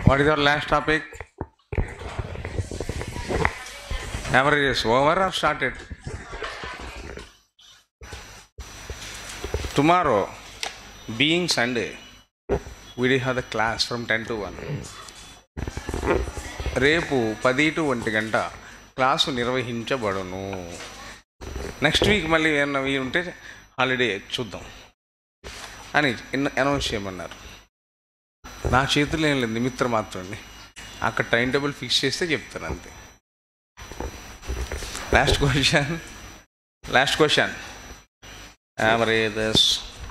What is our last topic? Averages over or started? Tomorrow, being Sunday, we will have the class from 10 to 1. రేపు పది to ఒంటి గంట class నిర్వహించబడును next week మళ్ళీ ఏమన్నా వీలు ఉంటే హాలిడే చూద్దాం అని అనౌన్స్ చేయమన్నారు నా చేతుల్లో ఏం లేదు నిమిత్తం మాత్రమే అక్కడ టైం టేబుల్ ఫిక్స్ చేస్తే చెప్తాను అంతే last question last question averages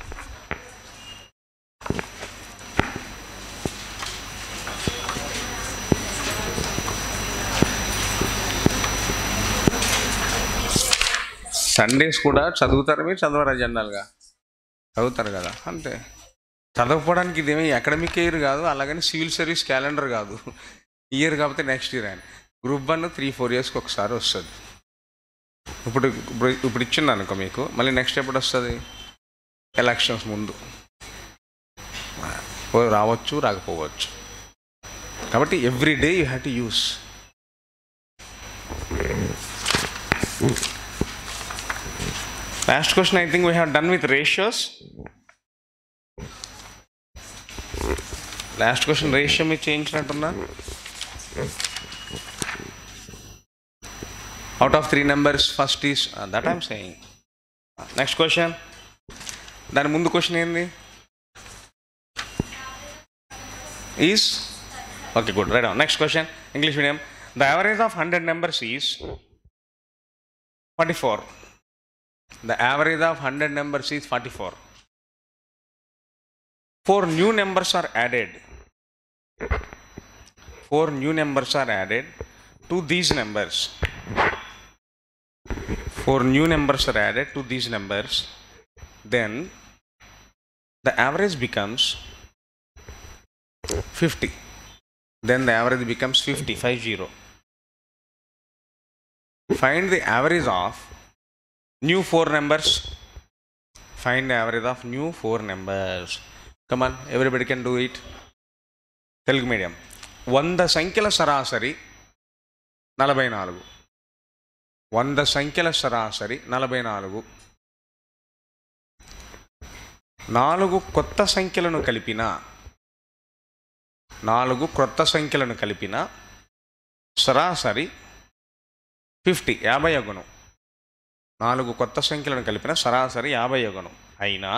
Sundays కూడా చదువుతారు మీరు చదవరా జనరల్గా చదువుతారు కదా అంతే చదవకపోవడానికి ఇదేమీ అకాడమిక్ ఇయర్ కాదు అలాగని సివిల్ సర్వీస్ క్యాలెండర్ కాదు ఇయర్ కాకపోతే నెక్స్ట్ ఇయర్ అని గ్రూప్ వన్ త్రీ ఫోర్ ఇయర్స్కి ఒకసారి వస్తుంది ఇప్పుడు ఇప్పుడు ఇప్పుడు ఇచ్చింది అనుకో మీకు మళ్ళీ నెక్స్ట్ ఎప్పుడు వస్తుంది ఎలక్షన్స్ ముందు ఓ రావచ్చు రాకపోవచ్చు కాబట్టి every day you have to use last question I think we have done with ratios last question ratio మీరు చేయించినట్టున్నా out of three numbers first is that I'm saying next question దాని ముందు క్వశ్చన్ ఏంది is okay good right next question English medium the average of hundred numbers is forty four the average of hundred numbers is forty four four new numbers are added four new numbers are added to these numbers four new numbers are added to these numbers then the average becomes 50 then the average becomes 50 50 find the average of new four numbers find the average of new four numbers come on everybody can do it Telugu medium వంద సంఖ్యల సరాసరి నలభై నాలుగు వంద సంఖ్యల సరాసరి నలభై నాలుగు నాలుగు కొత్త సంఖ్యలను కలిపిన నాలుగు క్రొత్త సంఖ్యలను కలిపిన సరాసరి ఫిఫ్టీ యాభై గుణం నాలుగు కొత్త సంఖ్యలను కలిపిన సరాసరి యాభై గుణం అయినా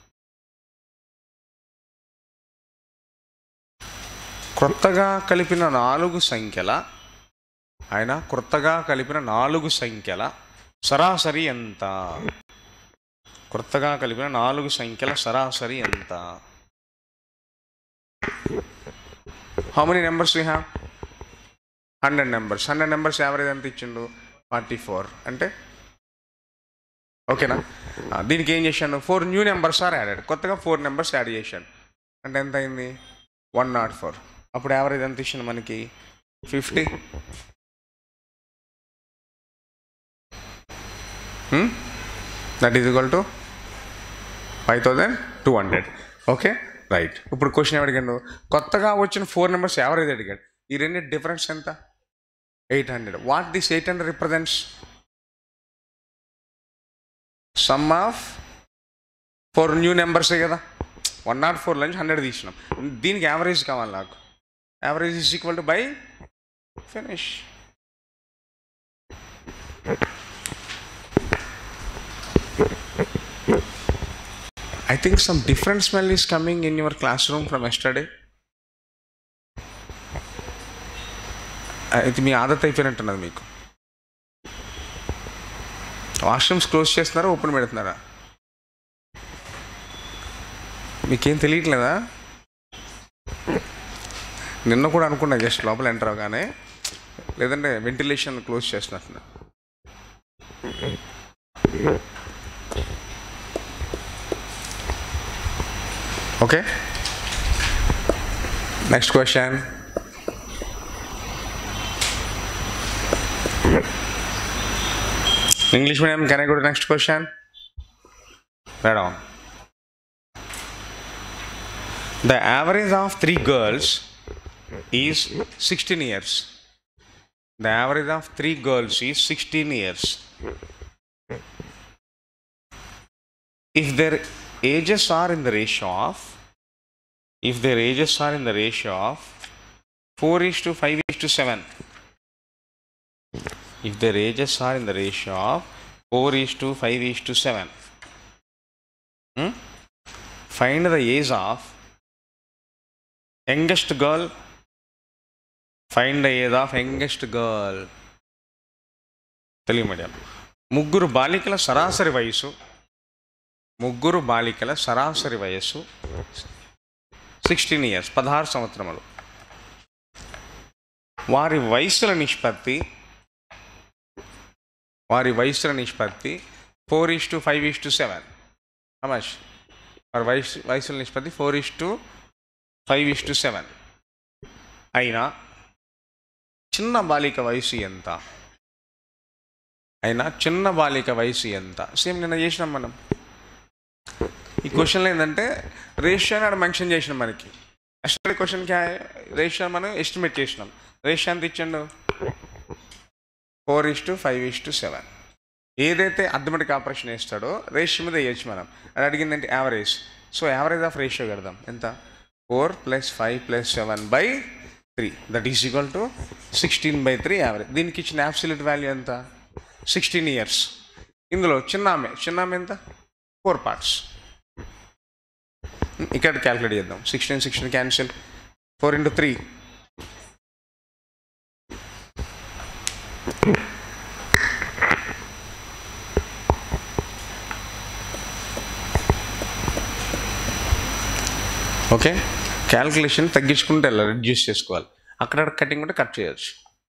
క్రొత్తగా కలిపిన నాలుగు సంఖ్యల ఆయన క్రొత్తగా కలిపిన నాలుగు సంఖ్యల సరాసరి ఎంత క్రొత్తగా కలిపిన నాలుగు సంఖ్యల సరాసరి ఎంత how many numbers we have hundred numbers hundred numbers average ఎంత ఇచ్చిండు ఫార్టీ ఫోర్ అంటే ఓకేనా ఆ, దీనికి ఏం చేశాను four new numbers are added కొత్తగా ఫోర్ నెంబర్స్ యాడ్ చేశాను అంటే ఎంత అయింది వన్ నాట్ ఫోర్ అప్పుడు యావరేజ్ ఎంత ఇచ్చింది మనకి fifty that is equal to five thousand two hundred okay right ఇప్పుడు క్వశ్చన్ ఏమి అడిగాడు కొత్తగా వచ్చిన ఫోర్ నెంబర్స్ యావరేజ్ అడిగాడు ఈ రెండు డిఫరెన్స్ ఎంత eight hundred what this eight hundred represents sum of four new నెంబర్సే కదా వన్ నాట్ ఫోర్ నుంచి హండ్రెడ్ తీసినాం దీనికి యావరేజ్ కావాలి నాకు average is equal to by finish I think some different smell is coming in your classroom from yesterday. ఇది మీ ఆదత్ అయిపోయినట్టున్నది మీకు washrooms close చేస్తున్నారా ఓపెన్ పెడుతున్నారా మీకేం తెలియట్లేదా నిన్న కూడా అనుకున్నా జస్ట్ లోపల ఎంటర్ అవగానే లేదంటే వెంటిలేషన్ క్లోజ్ చేస్తున్నట్టున్నా okay next question English medium can I go to next question right on The average of three girls is sixteen years the average of three girls is sixteen years if their ages are in the ratio of if their ages are in the ratio of 4 is to 5 is to 7 if their ages are in the ratio of 4 is to 5 is to 7 hmm? find the age of youngest girl find the age of youngest girl Telugu medium ముగ్గురు బాలికల సరాసరి వయసు ముగ్గురు బాలికల సరాసరి వయస్సు sixteen years పదహారు సంవత్సరములు వారి వయసుల నిష్పత్తి వారి వయసుల నిష్పత్తి four is to five is to seven అమష్ వారి వయసు వయసుల నిష్పత్తి four is to five is to seven అయినా చిన్న బాలిక వయసు ఎంత అయినా చిన్న బాలిక వయసు ఎంత సేమ్ నిన్న చేసినాం మనం ఈ క్వశ్చన్లో ఏంటంటే రేషియో అని ఆడ మెన్షన్ చేసినాం మనకి యాక్చువల్లీ క్వశ్చన్కి రేషియో మనం ఎస్టిమేట్ చేసినాం రేషియో ఎంత ఇచ్చిండు four is to five is to seven ఏదైతే అర్థమెటిక్ ఆపరేషన్ వేస్తాడో రేషియో మీద వేయచ్చు మనం అది అడిగిందంటే average so average of ratio కడదాం ఎంత four plus five plus seven by three that is equal to sixteen by three average దీనికి ఇచ్చిన యాబ్సిల్యూట్ వాల్యూ ఎంత సిక్స్టీన్ ఇయర్స్ ఇందులో చిన్న ఆమె చిన్న ఆమె ఎంత ఫోర్ పార్ట్స్ ఇక్కడ క్యాల్కులేట్ చేద్దాం sixteen sixteen cancel four into three okay calculation తగ్గించుకుంటే వెళ్ళాలి రిడ్యూస్ చేసుకోవాలి అక్కడ కటింగ్ ఉంటే కట్ చేయొచ్చు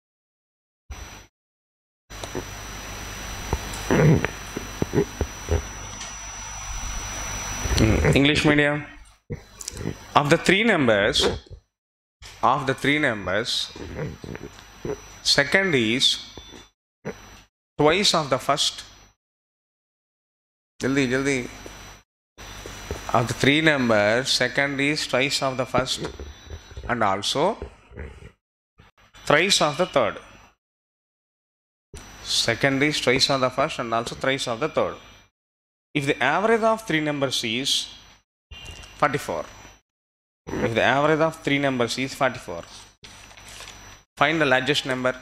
English medium. Of the three numbers, of the three numbers, second is twice of the first. Jaldi, jaldi. Of the three numbers, second is twice of the first, and also thrice of the third. Second is twice of the first, and also thrice of the third. If the average of three numbers is 44, if the average of three numbers is 44, find the largest number.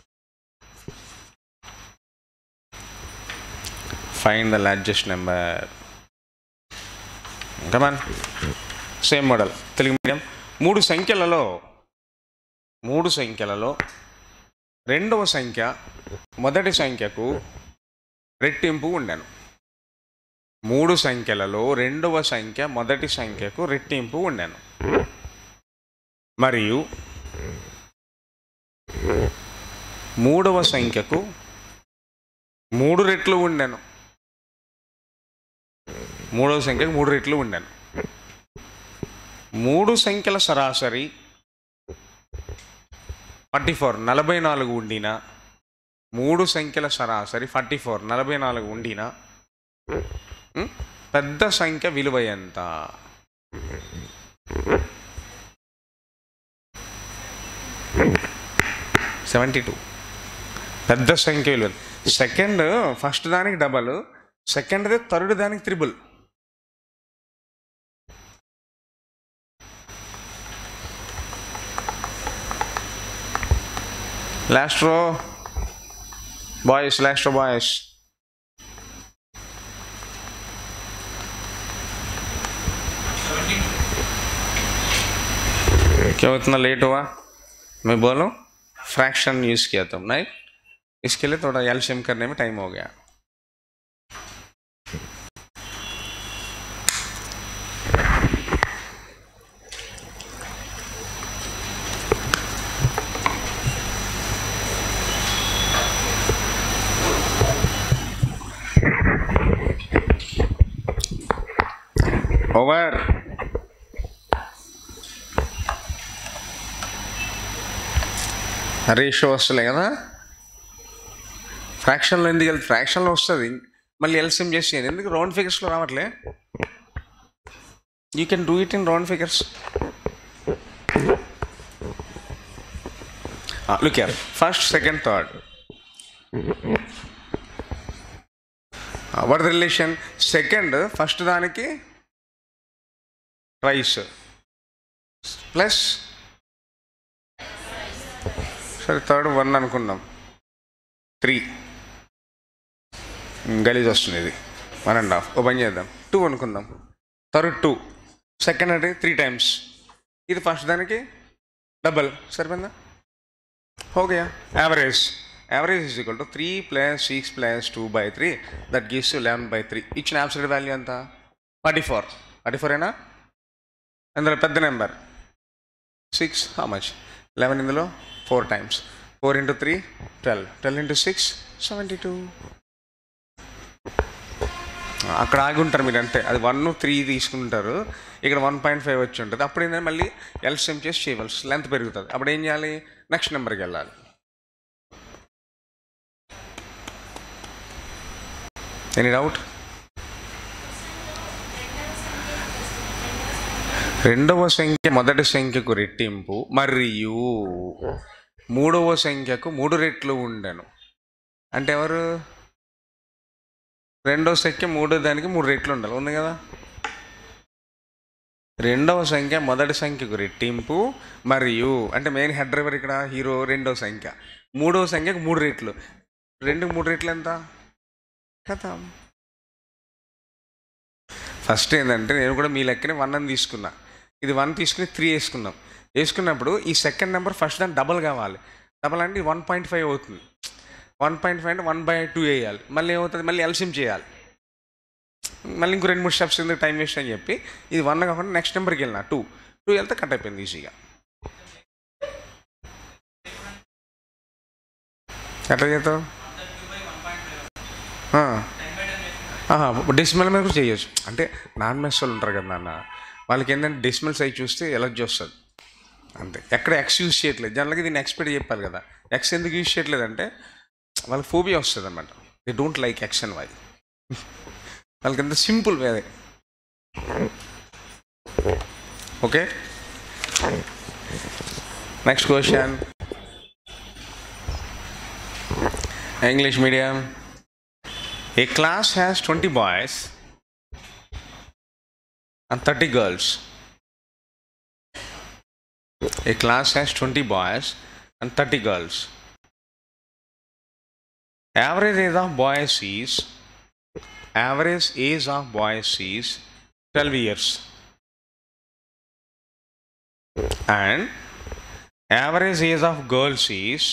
Find the largest number. Come on. Same model Telugu medium మూడు సంఖ్యలలో మూడు సంఖ్యలలో రెండవ సంఖ్య మొదటి సంఖ్యకు రెట్టింపు ఉండను మూడు సంఖ్యలలో రెండవ సంఖ్య మొదటి సంఖ్యకు రెట్టింపు ఉండెను మరియు మూడవ సంఖ్యకు మూడు రెట్లు ఉండెను మూడవ సంఖ్యకు మూడు రెట్లు ఉండెను మూడు సంఖ్యల సరాసరి ఫార్టీ ఫోర్ నలభై నాలుగు ఉండిన మూడు సంఖ్యల సరాసరి ఫార్టీ ఫోర్ నలభై నాలుగు ఉండిన ఉం? పెద్ద సంఖ్య విలువ ఎంత సెవెంటీ టూ పెద్ద సంఖ్య విలువ సెకండ్ ఫస్ట్ దానికి డబల్ సెకండ్ది థర్డ్ దానికి triple last row boys last row boys क्या उतना लेट हुआ मैं बोलूँ फ्रैक्शन यूज़ किया तुमने इसके लिए थोड़ा एल्शियम करने में टाइम हो गया ओवर రేషియో వస్తలే కదా ఫ్రాక్షన్లో ఎందుకు వెళ్తుంది ఫ్రాక్షన్లో వస్తుంది మళ్ళీ ఎల్సిఎం చేసి ఎందుకు రౌండ్ ఫిగర్స్లో రావట్లే you can do it in round figures look your first second third what relation second first దానికి ట్వైస్ ప్లస్ సరే థర్డ్ వన్ అనుకుందాం త్రీ గలీజ్ వస్తుంది ఇది వన్ అండ్ హాఫ్ ఓపెన్ చేద్దాం టూ అనుకుందాం థర్డ్ టూ సెకండ్ అంటే త్రీ టైమ్స్ ఇది ఫస్ట్ దానికి డబల్ సరిపోయిందా okay average average is equal to three plus six plus two by three that gives you eleven by three ఇచ్చిన యాబ్సెట్ value ఎంత forty four forty four అయినా అందులో పెద్ద number six how much eleven ఇందులో four times four into three twelve twelve into six seventy two అక్కడ ఆగి ఉంటారు మీరు అంటే అది వన్ త్రీ తీసుకుంటారు ఇక్కడ వన్ పాయింట్ ఫైవ్ వచ్చి ఉంటుంది అప్పుడు ఏంటంటే మళ్ళీ ఎల్సిఎం చేసి చేయవలసి లెంత్ పెరుగుతుంది అప్పుడు ఏం చేయాలి నెక్స్ట్ నెంబర్కి వెళ్ళాలి ఎనీ డౌట్ రెండవ సంఖ్య మొదటి సంఖ్యకు రెట్టింపు మరియు మూడవ సంఖ్యకు మూడు రెట్లు ఉండను అంటే ఎవరు రెండవ సంఖ్య మూడో దానికి మూడు రెట్లు ఉండాలి ఉంది కదా రెండవ సంఖ్య మొదటి సంఖ్యకు రెట్టింపు మరియు అంటే మెయిన్ హెడ్ డ్రైవర్ ఇక్కడ హీరో రెండవ సంఖ్య మూడవ సంఖ్యకు మూడు రెట్లు రెండుకు మూడు రెట్లు ఎంత కదా ఫస్ట్ ఏంటంటే నేను కూడా మీ లెక్కనే వన్ అని తీసుకున్నా ఇది వన్ తీసుకుని త్రీ వేసుకున్నాం వేసుకున్నప్పుడు ఈ సెకండ్ నెంబర్ ఫస్ట్ దాన్ని డబల్ కావాలి డబల్ అంటే వన్ పాయింట్ ఫైవ్ అవుతుంది వన్ పాయింట్ ఫైవ్ అంటే వన్ బై టూ వేయాలి మళ్ళీ ఏమవుతుంది మళ్ళీ ఎల్సిమ్ చేయాలి మళ్ళీ ఇంకో రెండు మూడు స్టెప్స్ ఎందుకు టైం వేస్ట్ అని చెప్పి ఇది వన్ కాకుండా నెక్స్ట్ నెంబర్కి వెళ్ళిన టూ టూ వెళ్తే కట్ అయిపోయింది ఈజీగా ఎట్లా చేస్తావు డెసిమల్ మీద కూడా చేయొచ్చు అంటే నాన్ మెస్ వాళ్ళు ఉంటారు కదా నాన్న వాళ్ళకి ఏంటంటే డెసిమల్ సైజ్ చూస్తే ఎలర్జీ వస్తుంది అంతే ఎక్కడ ఎక్స్ యూజ్ చేయట్లేదు జనరల్గా దీన్ని ఎక్స్పెక్ట్ చెప్పాలి కదా ఎక్స్ ఎందుకు యూజ్ చేయట్లేదు అంటే వాళ్ళకి ఫోబియా వస్తుంది అనమాట they don't like X and Y వాళ్ళకి ఎంత సింపుల్ వేదే okay next question English medium A class has 20 boys and 30 girls. A class has 20 boys and 30 girls. Average age of boys is average age of boys is 12 years. And average age of girls is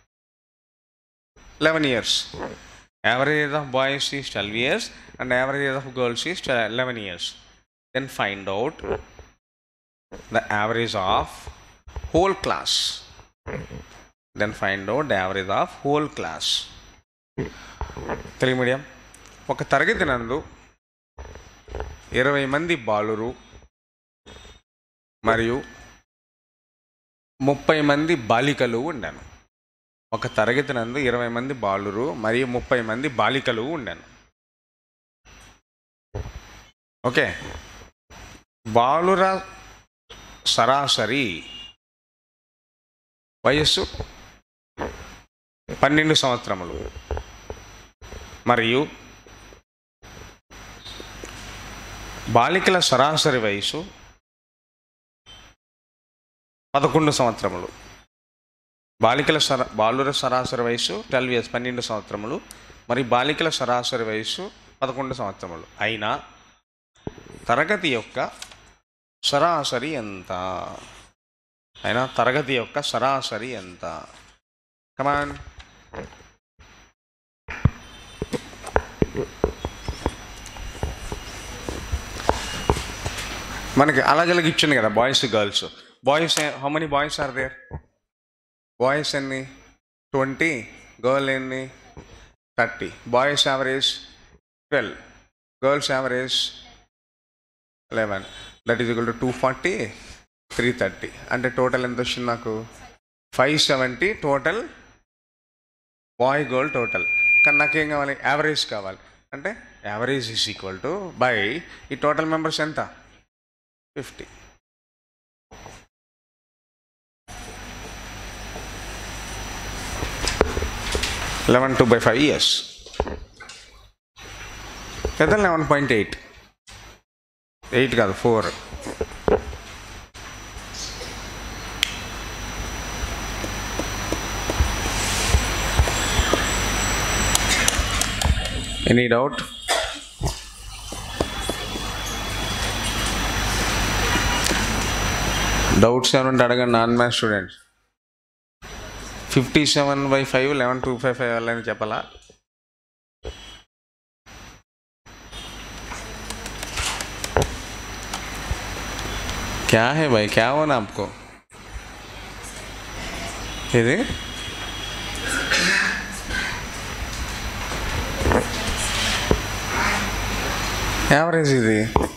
11 years. average age of boys is 12 years and average age of girls is 11 years then find out the average of whole class then find out the average of whole class Telugu medium ఒక తరగతి నందు ఇరవై మంది బాలురు మరియు ముప్పై మంది బాలికలు ఉండాను ఒక తరగతి నందు ఇరవై మంది బాలురు మరియు ముప్పై మంది బాలికలు ఉండాను ఓకే బాలుర సరాసరి వయస్సు పన్నెండు సంవత్సరములు మరియు బాలికల సరాసరి వయసు పదకొండు సంవత్సరములు బాలికల సర బాలుర సరాసరి వయసు ట్వెల్వ్ ఇయర్స్ పన్నెండు సంవత్సరములు మరి బాలికల సరాసరి వయసు పదకొండు సంవత్సరములు అయినా తరగతి యొక్క సరాసరి ఎంత అయినా తరగతి యొక్క సరాసరి ఎంత కమాన్ మనకి అలాగలకి ఇచ్చింది కదా boys girls boys how many boys are there boys ఎన్ని ట్వంటీ గర్ల్ ఎన్ని thirty boys average twelve girls average eleven that is equal to two forty three thirty అంటే టోటల్ ఎంత వచ్చింది నాకు five seventy total boy girl total కానీ నాకేం కావాలి average కావాలి అంటే average is equal to by ఈ టోటల్ మెంబర్స్ ఎంత fifty eleven two by five years లేదా లెవెన్ పాయింట్ ఎయిట్ ఎయిట్ కాదు ఫోర్ ఎనీ డౌట్ డౌట్స్ ఏమైనా అడగండి non maths students fifty seven by five eleven two five five అని చెప్పాలా क्या है भाई क्या होना आपको ఇది యావరేజ్ ఇది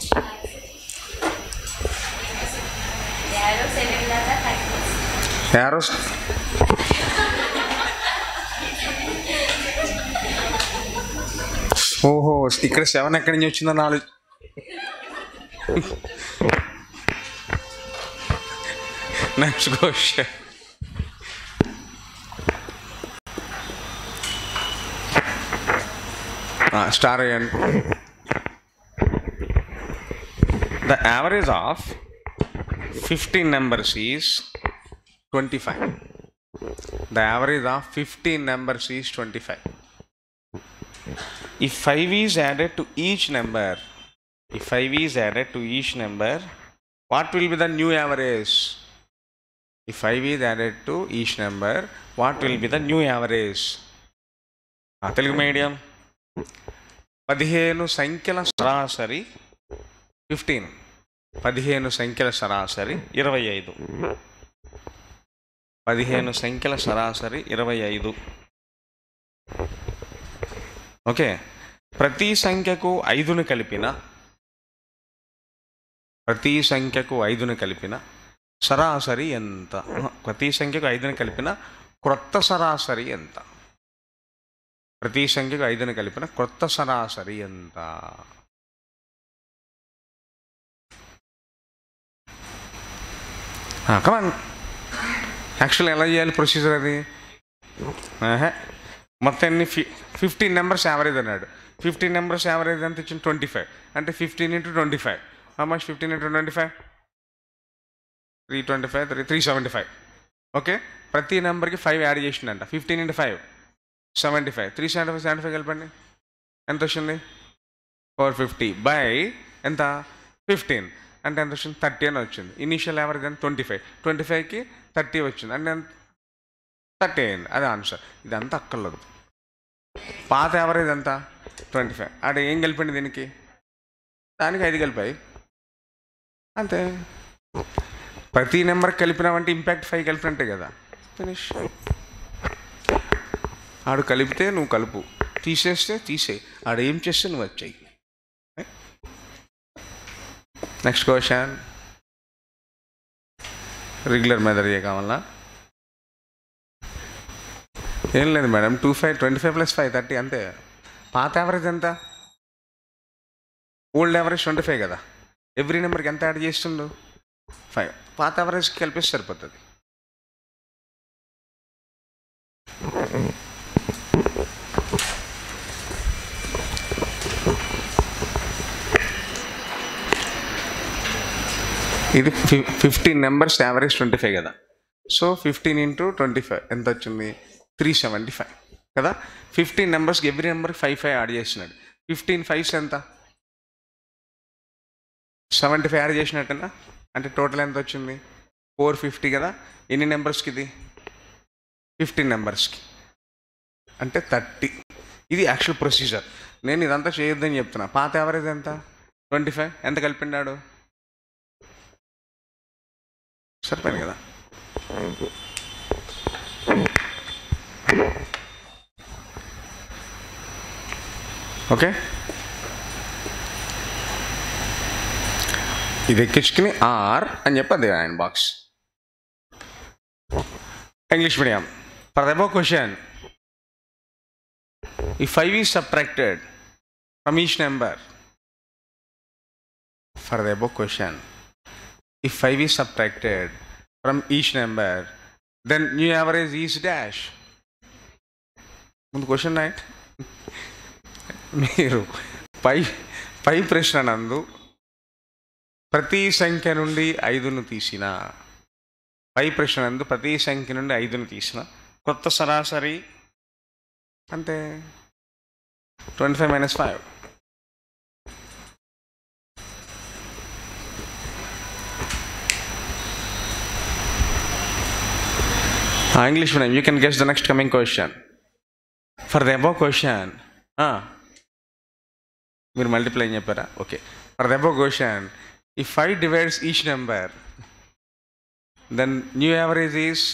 యారో సెవెన్ దాకా థర్టీ యారోస్ ఓహో ఇక్కడ సెవెన్ ఎక్కడి నుంచి వచ్చిందో నాలుగు నెక్స్ట్ క్వశ్చన్ స్టార్ అయ్యండి the average of fifteen numbers is twenty five the average of 15 numbers is 25 if 5 is added to each number if 5 is added to each number what will be the new average if 5 is added to each number what will be the new average ఆ, Telugu medium పదిహేను సంఖ్యల సరాసరి fifteen పదిహేను సంఖ్యల సరాసరి ఇరవై ఐదు పదిహేను సంఖ్యల సరాసరి ఇరవై ఐదు ఓకే ప్రతి సంఖ్యకు ఐదును కలిపిన ప్రతి సంఖ్యకు ఐదును కలిపిన సరాసరి ఎంత ప్రతి సంఖ్యకు ఐదును కలిపిన క్రొత్త సరాసరి ఎంత ప్రతి సంఖ్యకు ఐదును కలిపిన క్రొత్త సరాసరి ఎంత కమాన్ యాక్చువల్ ఎలా చేయాలి ప్రొసీజర్ అది ఆహా. మొత్తం ఎన్ని ఫి ఫిఫ్టీన్ నెంబర్స్ యావరేజ్ అన్నాడు ఫిఫ్టీన్ నెంబర్స్ యావరేజ్ ఎంత ఇచ్చింది ట్వంటీ ఫైవ్ అంటే fifteen into twenty five much fifteen into twenty five three twenty five three three seventy five okay ప్రతి నెంబర్కి ఫైవ్ యాడ్ చేసిండంట fifteen into five seventy five three seventy five seventy five కలపండి ఎంత వచ్చింది four fifty by ఎంత fifteen అంటే ఎంత వచ్చింది థర్టీ అని వచ్చింది ఇనీషియల్ యావరేజ్ ఎంత ట్వంటీ ఫైవ్ ట్వంటీ ఫైవ్కి థర్టీ వచ్చింది అంటే ఎంత థర్టీ అయింది అదే ఆన్సర్ ఇదంతా అక్కర్లేదు పాత యావరేజ్ ఎంత ట్వంటీ ఫైవ్ ఆడ ఏం కలిపండి దీనికి దానికి ఐదు కలిపాయి అంతే ప్రతి నెంబర్ కలిపినామంటే ఇంపాక్ట్ ఫైవ్ కలిపినట్టే కదా ఫినిష్ ఆడు కలిపితే నువ్వు కలుపు తీసేస్తే తీసేయి ఆడు ఏం చేస్తే నువ్వు వచ్చాయి నెక్స్ట్ క్వశ్చన్ రెగ్యులర్ మెథడ్ ఏ కావాలా ఏం లేదు madam two five twenty five plus five thirty అంతే పాత యావరేజ్ ఎంత ఓల్డ్ యావరేజ్ ట్వంటీ ఫైవ్ కదా ఎవ్రీ నెంబర్కి ఎంత యాడ్ చేస్తుండు ఫైవ్ పాత యావరేజ్కి కలిపేసి సరిపోతుంది ఇది ఫి fifteen numbers average twenty five కదా so fifteen into twenty five ఎంత వచ్చింది త్రీ సెవెంటీ ఫైవ్ కదా ఫిఫ్టీన్ నెంబర్స్కి ఎవ్రీ నెంబర్కి ఫైవ్ ఫైవ్ యాడ్ చేసినాడు ఫిఫ్టీన్ ఫైవ్స్ ఎంత సెవెంటీ ఫైవ్ యాడ్ చేసినట్టేనా అంటే టోటల్ ఎంత వచ్చింది ఫోర్ ఫిఫ్టీ కదా ఎన్ని నెంబర్స్కి ఇది ఫిఫ్టీన్ నెంబర్స్కి అంటే థర్టీ ఇది యాక్చువల్ ప్రొసీజర్ నేను ఇదంతా చేయొద్దని చెప్తున్నా పాత యావరేజ్ ఎంత ట్వంటీ ఫైవ్ ఎంత కలిపిండాడు సరిపోయింది కదా ఓకే ఇది ఎక్కించుకుని ఆర్ అని చెప్పి అది ఆయన box English medium for the above question ఈ five is subtracted from each number for the above question if 5 is subtracted from each number, then new average is dash. ముందు క్వశ్చన్ రైట్ మీరు పై పై ప్రశ్న నందు ప్రతి సంఖ్య నుండి ఐదును తీసిన పై ప్రశ్న నందు ప్రతి సంఖ్య నుండి ఐదును తీసిన కొత్త సరాసరి అంటే twenty five minus five English medium you can guess the next coming question for the above question మీరు మల్టిప్లై అని చెప్పారా okay for the above question ఈ five divides each number then new average is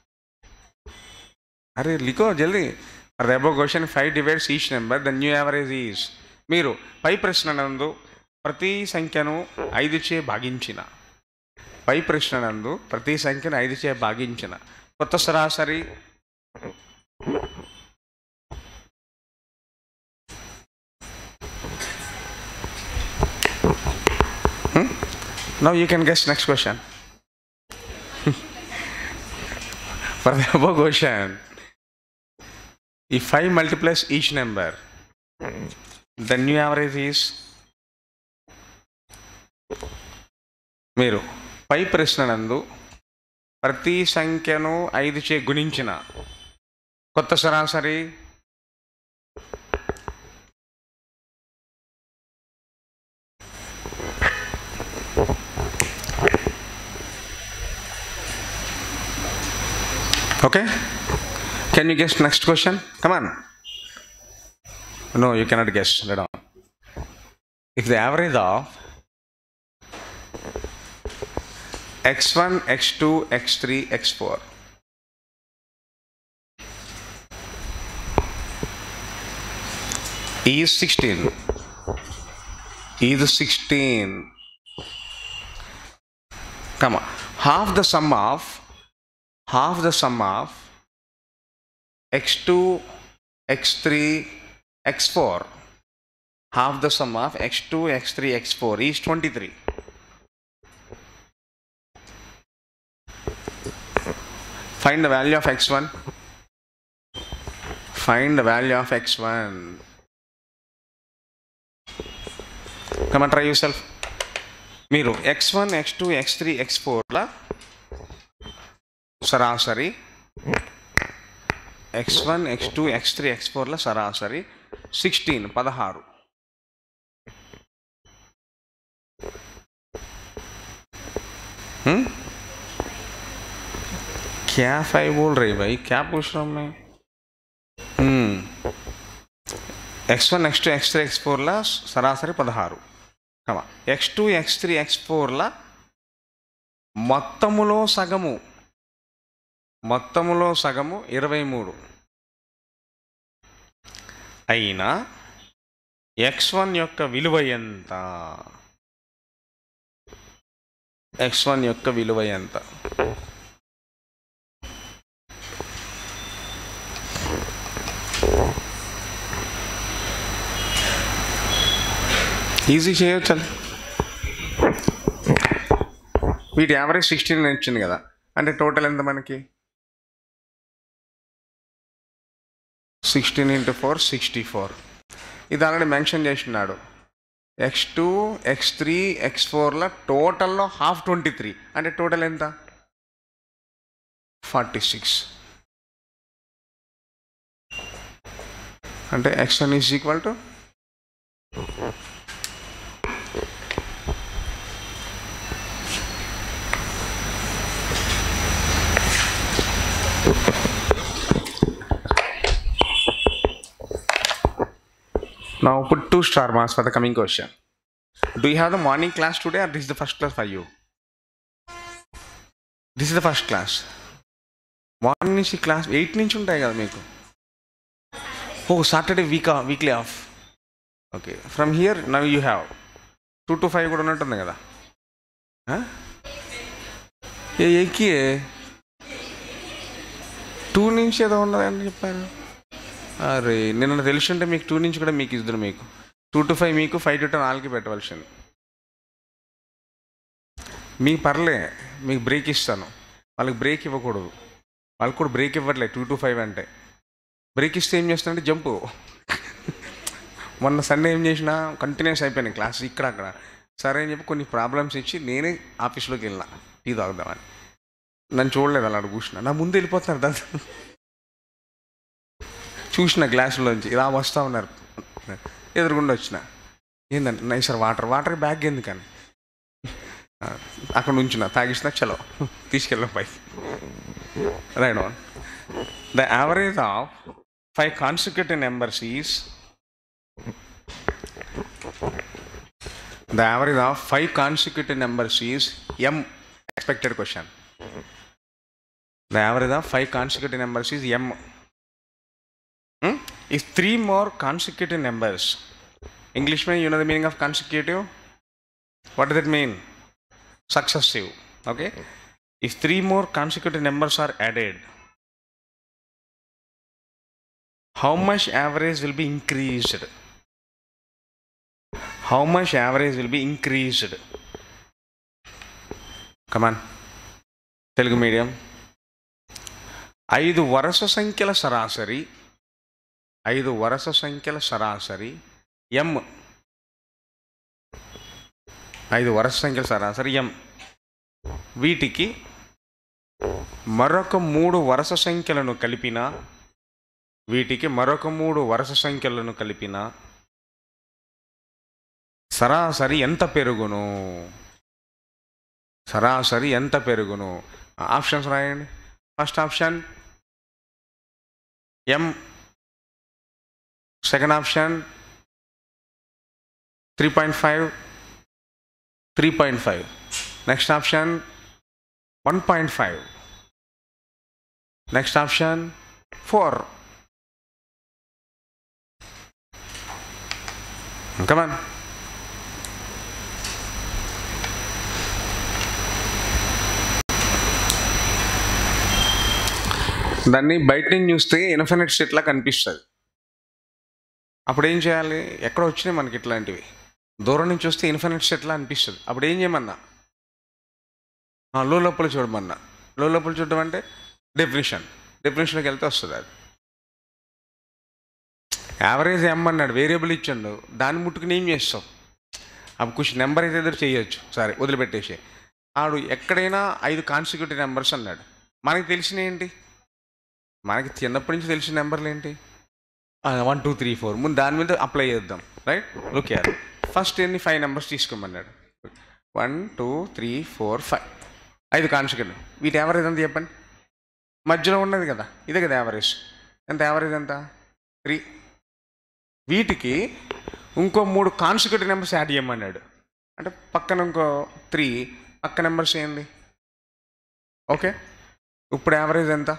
అరే లిఖో జల్దీ for the above question five divides each number then new average is మీరు పై ప్రశ్న నందు ప్రతి సంఖ్యను ఐదు చే భాగించిన పై ప్రశ్న నందు ప్రతి సంఖ్యను ఐదు చే భాగించిన కొత్త సరాసరి Now you can guess next question. For the above question, if 5 multiplies each number, the new average is మీరు పై ప్రశ్న నందు ప్రతి సంఖ్యను ఐదు చే గుణించిన కొత్త సరాసరి Okay? Can you guess next question? Come on. No, you cannot guess. Let on. If the average of x1, x2, x3, x4 is 16 is 16 come on half the sum of half the sum of x2 x3 x4 half the sum of x2 x3 x4 is 23 find the value of x1 find the value of x1 come on try yourself మీరు X one X two X three X ఫోర్ల సరాసరి X one X two X three X ఫోర్ల సరాసరి sixteen పదహారు हम्म? क्या five बोल रही भाई क्या पूछ रहा हूँ मैं हम्म X one X two X three X ఫోర్ల సరాసరి పదహారు comma X two X three X ఫోర్ల మొత్తములో సగము మొత్తములో సగము ఇరవై మూడు అయినా ఎక్స్ వన్ యొక్క విలువ ఎంత ఎక్స్ వన్ యొక్క విలువ ఎంత ఈజీ చేయొచ్చు వీటి యావరేజ్ సిక్స్టీన్ వచ్చింది కదా అంటే టోటల్ ఎంత మనకి sixteen into four sixty four ఇది ఆల్రెడీ మెన్షన్ చేసినాడు x two X three x ఫోర్లో టోటల్లో హాఫ్ ట్వంటీ త్రీ అంటే టోటల్ ఎంత ఫార్టీ సిక్స్ అంటే x one is equal to Now put two star marks for the coming question. Do you have the morning class today or this is the first class for you? This is the first class. Morning నుంచి class eight నుంచి ఉంటాయి కదా మీకు ఓ Saturday week weekly off okay from here now you have two to five కూడా ఉన్నట్టుంది కదా ఆ? ఏ ఎక్కి టూ నుంచి ఏదో ఉన్నదని చెప్పారు అరే నిన్న తెలుసుంటే మీకు టూ నుంచి కూడా మీకు ఇద్దరు మీకు టూ టు ఫైవ్ మీకు ఫైవ్ టు టెన్ వాళ్ళకి పెట్టవలసింది మీకు పర్లే మీకు బ్రేక్ ఇస్తాను వాళ్ళకి బ్రేక్ ఇవ్వకూడదు వాళ్ళకి కూడా బ్రేక్ ఇవ్వట్లేదు టూ టు ఫైవ్ అంటే బ్రేక్ ఇస్తే ఏం చేస్తానంటే జంపు మొన్న సండే ఏం చేసినా కంటిన్యూస్ అయిపోయినాయి క్లాస్ ఇక్కడ అక్కడ సరే అని చెప్పి కొన్ని ప్రాబ్లమ్స్ ఇచ్చి నేనే ఆఫీస్లోకి వెళ్ళిన టీ తాగుదామని నన్ను చూడలేదు అలా అక్కడ కూర్చున్నా నా ముందు వెళ్ళిపోతున్నారు దాంతో చూసిన గ్లాసులోంచి ఇలా వస్తూ ఉన్నారు ఎదురుగుండా వచ్చిన ఏంటంటే నై సార్ వాటర్ వాటర్ బ్యాగ్ ఎందుకని ఆ, అక్కడ ఉంచిన తాగిస్తున్నా చలో తీసుకెళ్ళాం పైకి right on the average of five consecutive numbers is the average of five consecutive numbers is m expected question the average of five consecutive numbers is m if three more consecutive numbers english mein you know the meaning of consecutive what does it mean successive okay if three more consecutive numbers are added how much average will be increased how much average will be increased come on Telugu medium ఐదు వరుస సంఖ్యల సరాసరి ఐదు వరుస సంఖ్యల సరాసరి ఎం ఐదు వరుస సంఖ్యల సరాసరి ఎం వీటికి మరొక మూడు వరుస సంఖ్యలను కలిపిన వీటికి మరొక మూడు వరుస సంఖ్యలను కలిపిన సరాసరి ఎంత పెరుగును సరాసరి ఎంత పెరుగును ఆప్షన్స్ రాయండి first option m second option three point five three point five next option one point five next option four come on దాన్ని బయట నుంచి చూస్తే ఇన్ఫినిట్ స్టేట్లా కనిపిస్తుంది అప్పుడు ఏం చేయాలి ఎక్కడ వచ్చినాయి మనకి ఇట్లాంటివి దూరం నుంచి వస్తే ఇన్ఫినిట్ సెట్లా అనిపిస్తుంది అప్పుడు ఏం చేయమన్నా ఆ, లో లోపల చూడమన్నా లో లోపల చూడడం అంటే డెఫినేషన్ డెఫినేషన్కి వెళ్తే వస్తుంది అది యావరేజ్ ఎమ్ అన్నాడు వేరియబుల్ ఇచ్చాడు దాన్ని ముట్టుకుని ఏం చేస్తావు అప్పుడు కొంచెం నెంబర్ అయితే ఎదురు చేయొచ్చు సరే వదిలిపెట్టేసి ఆడు ఎక్కడైనా ఐదు కాన్సిక్యూటివ్ నెంబర్స్ అన్నాడు మనకి తెలిసిన ఏంటి మనకి చిన్నప్పటి నుంచి తెలిసిన నెంబర్లు ఏంటి వన్ టూ త్రీ ఫోర్ ముందు దాని మీద అప్లై చేద్దాం రైట్ లుక్ యార్ ఫస్ట్ ఎన్ని ఫైవ్ నెంబర్స్ తీసుకోమన్నాడు one two three four five ఐదు కాన్సిక్యూటివ్ వీటి యావరేజ్ ఎంత చెప్పండి మధ్యలో ఉన్నది కదా ఇదే కదా యావరేజ్ ఎంత యావరేజ్ ఎంత త్రీ వీటికి ఇంకో మూడు కాన్సిక్యూటివ్ నెంబర్స్ యాడ్ చేయమన్నాడు అంటే పక్కన ఇంకో త్రీ పక్క నెంబర్స్ ఏంది ఓకే ఇప్పుడు యావరేజ్ ఎంత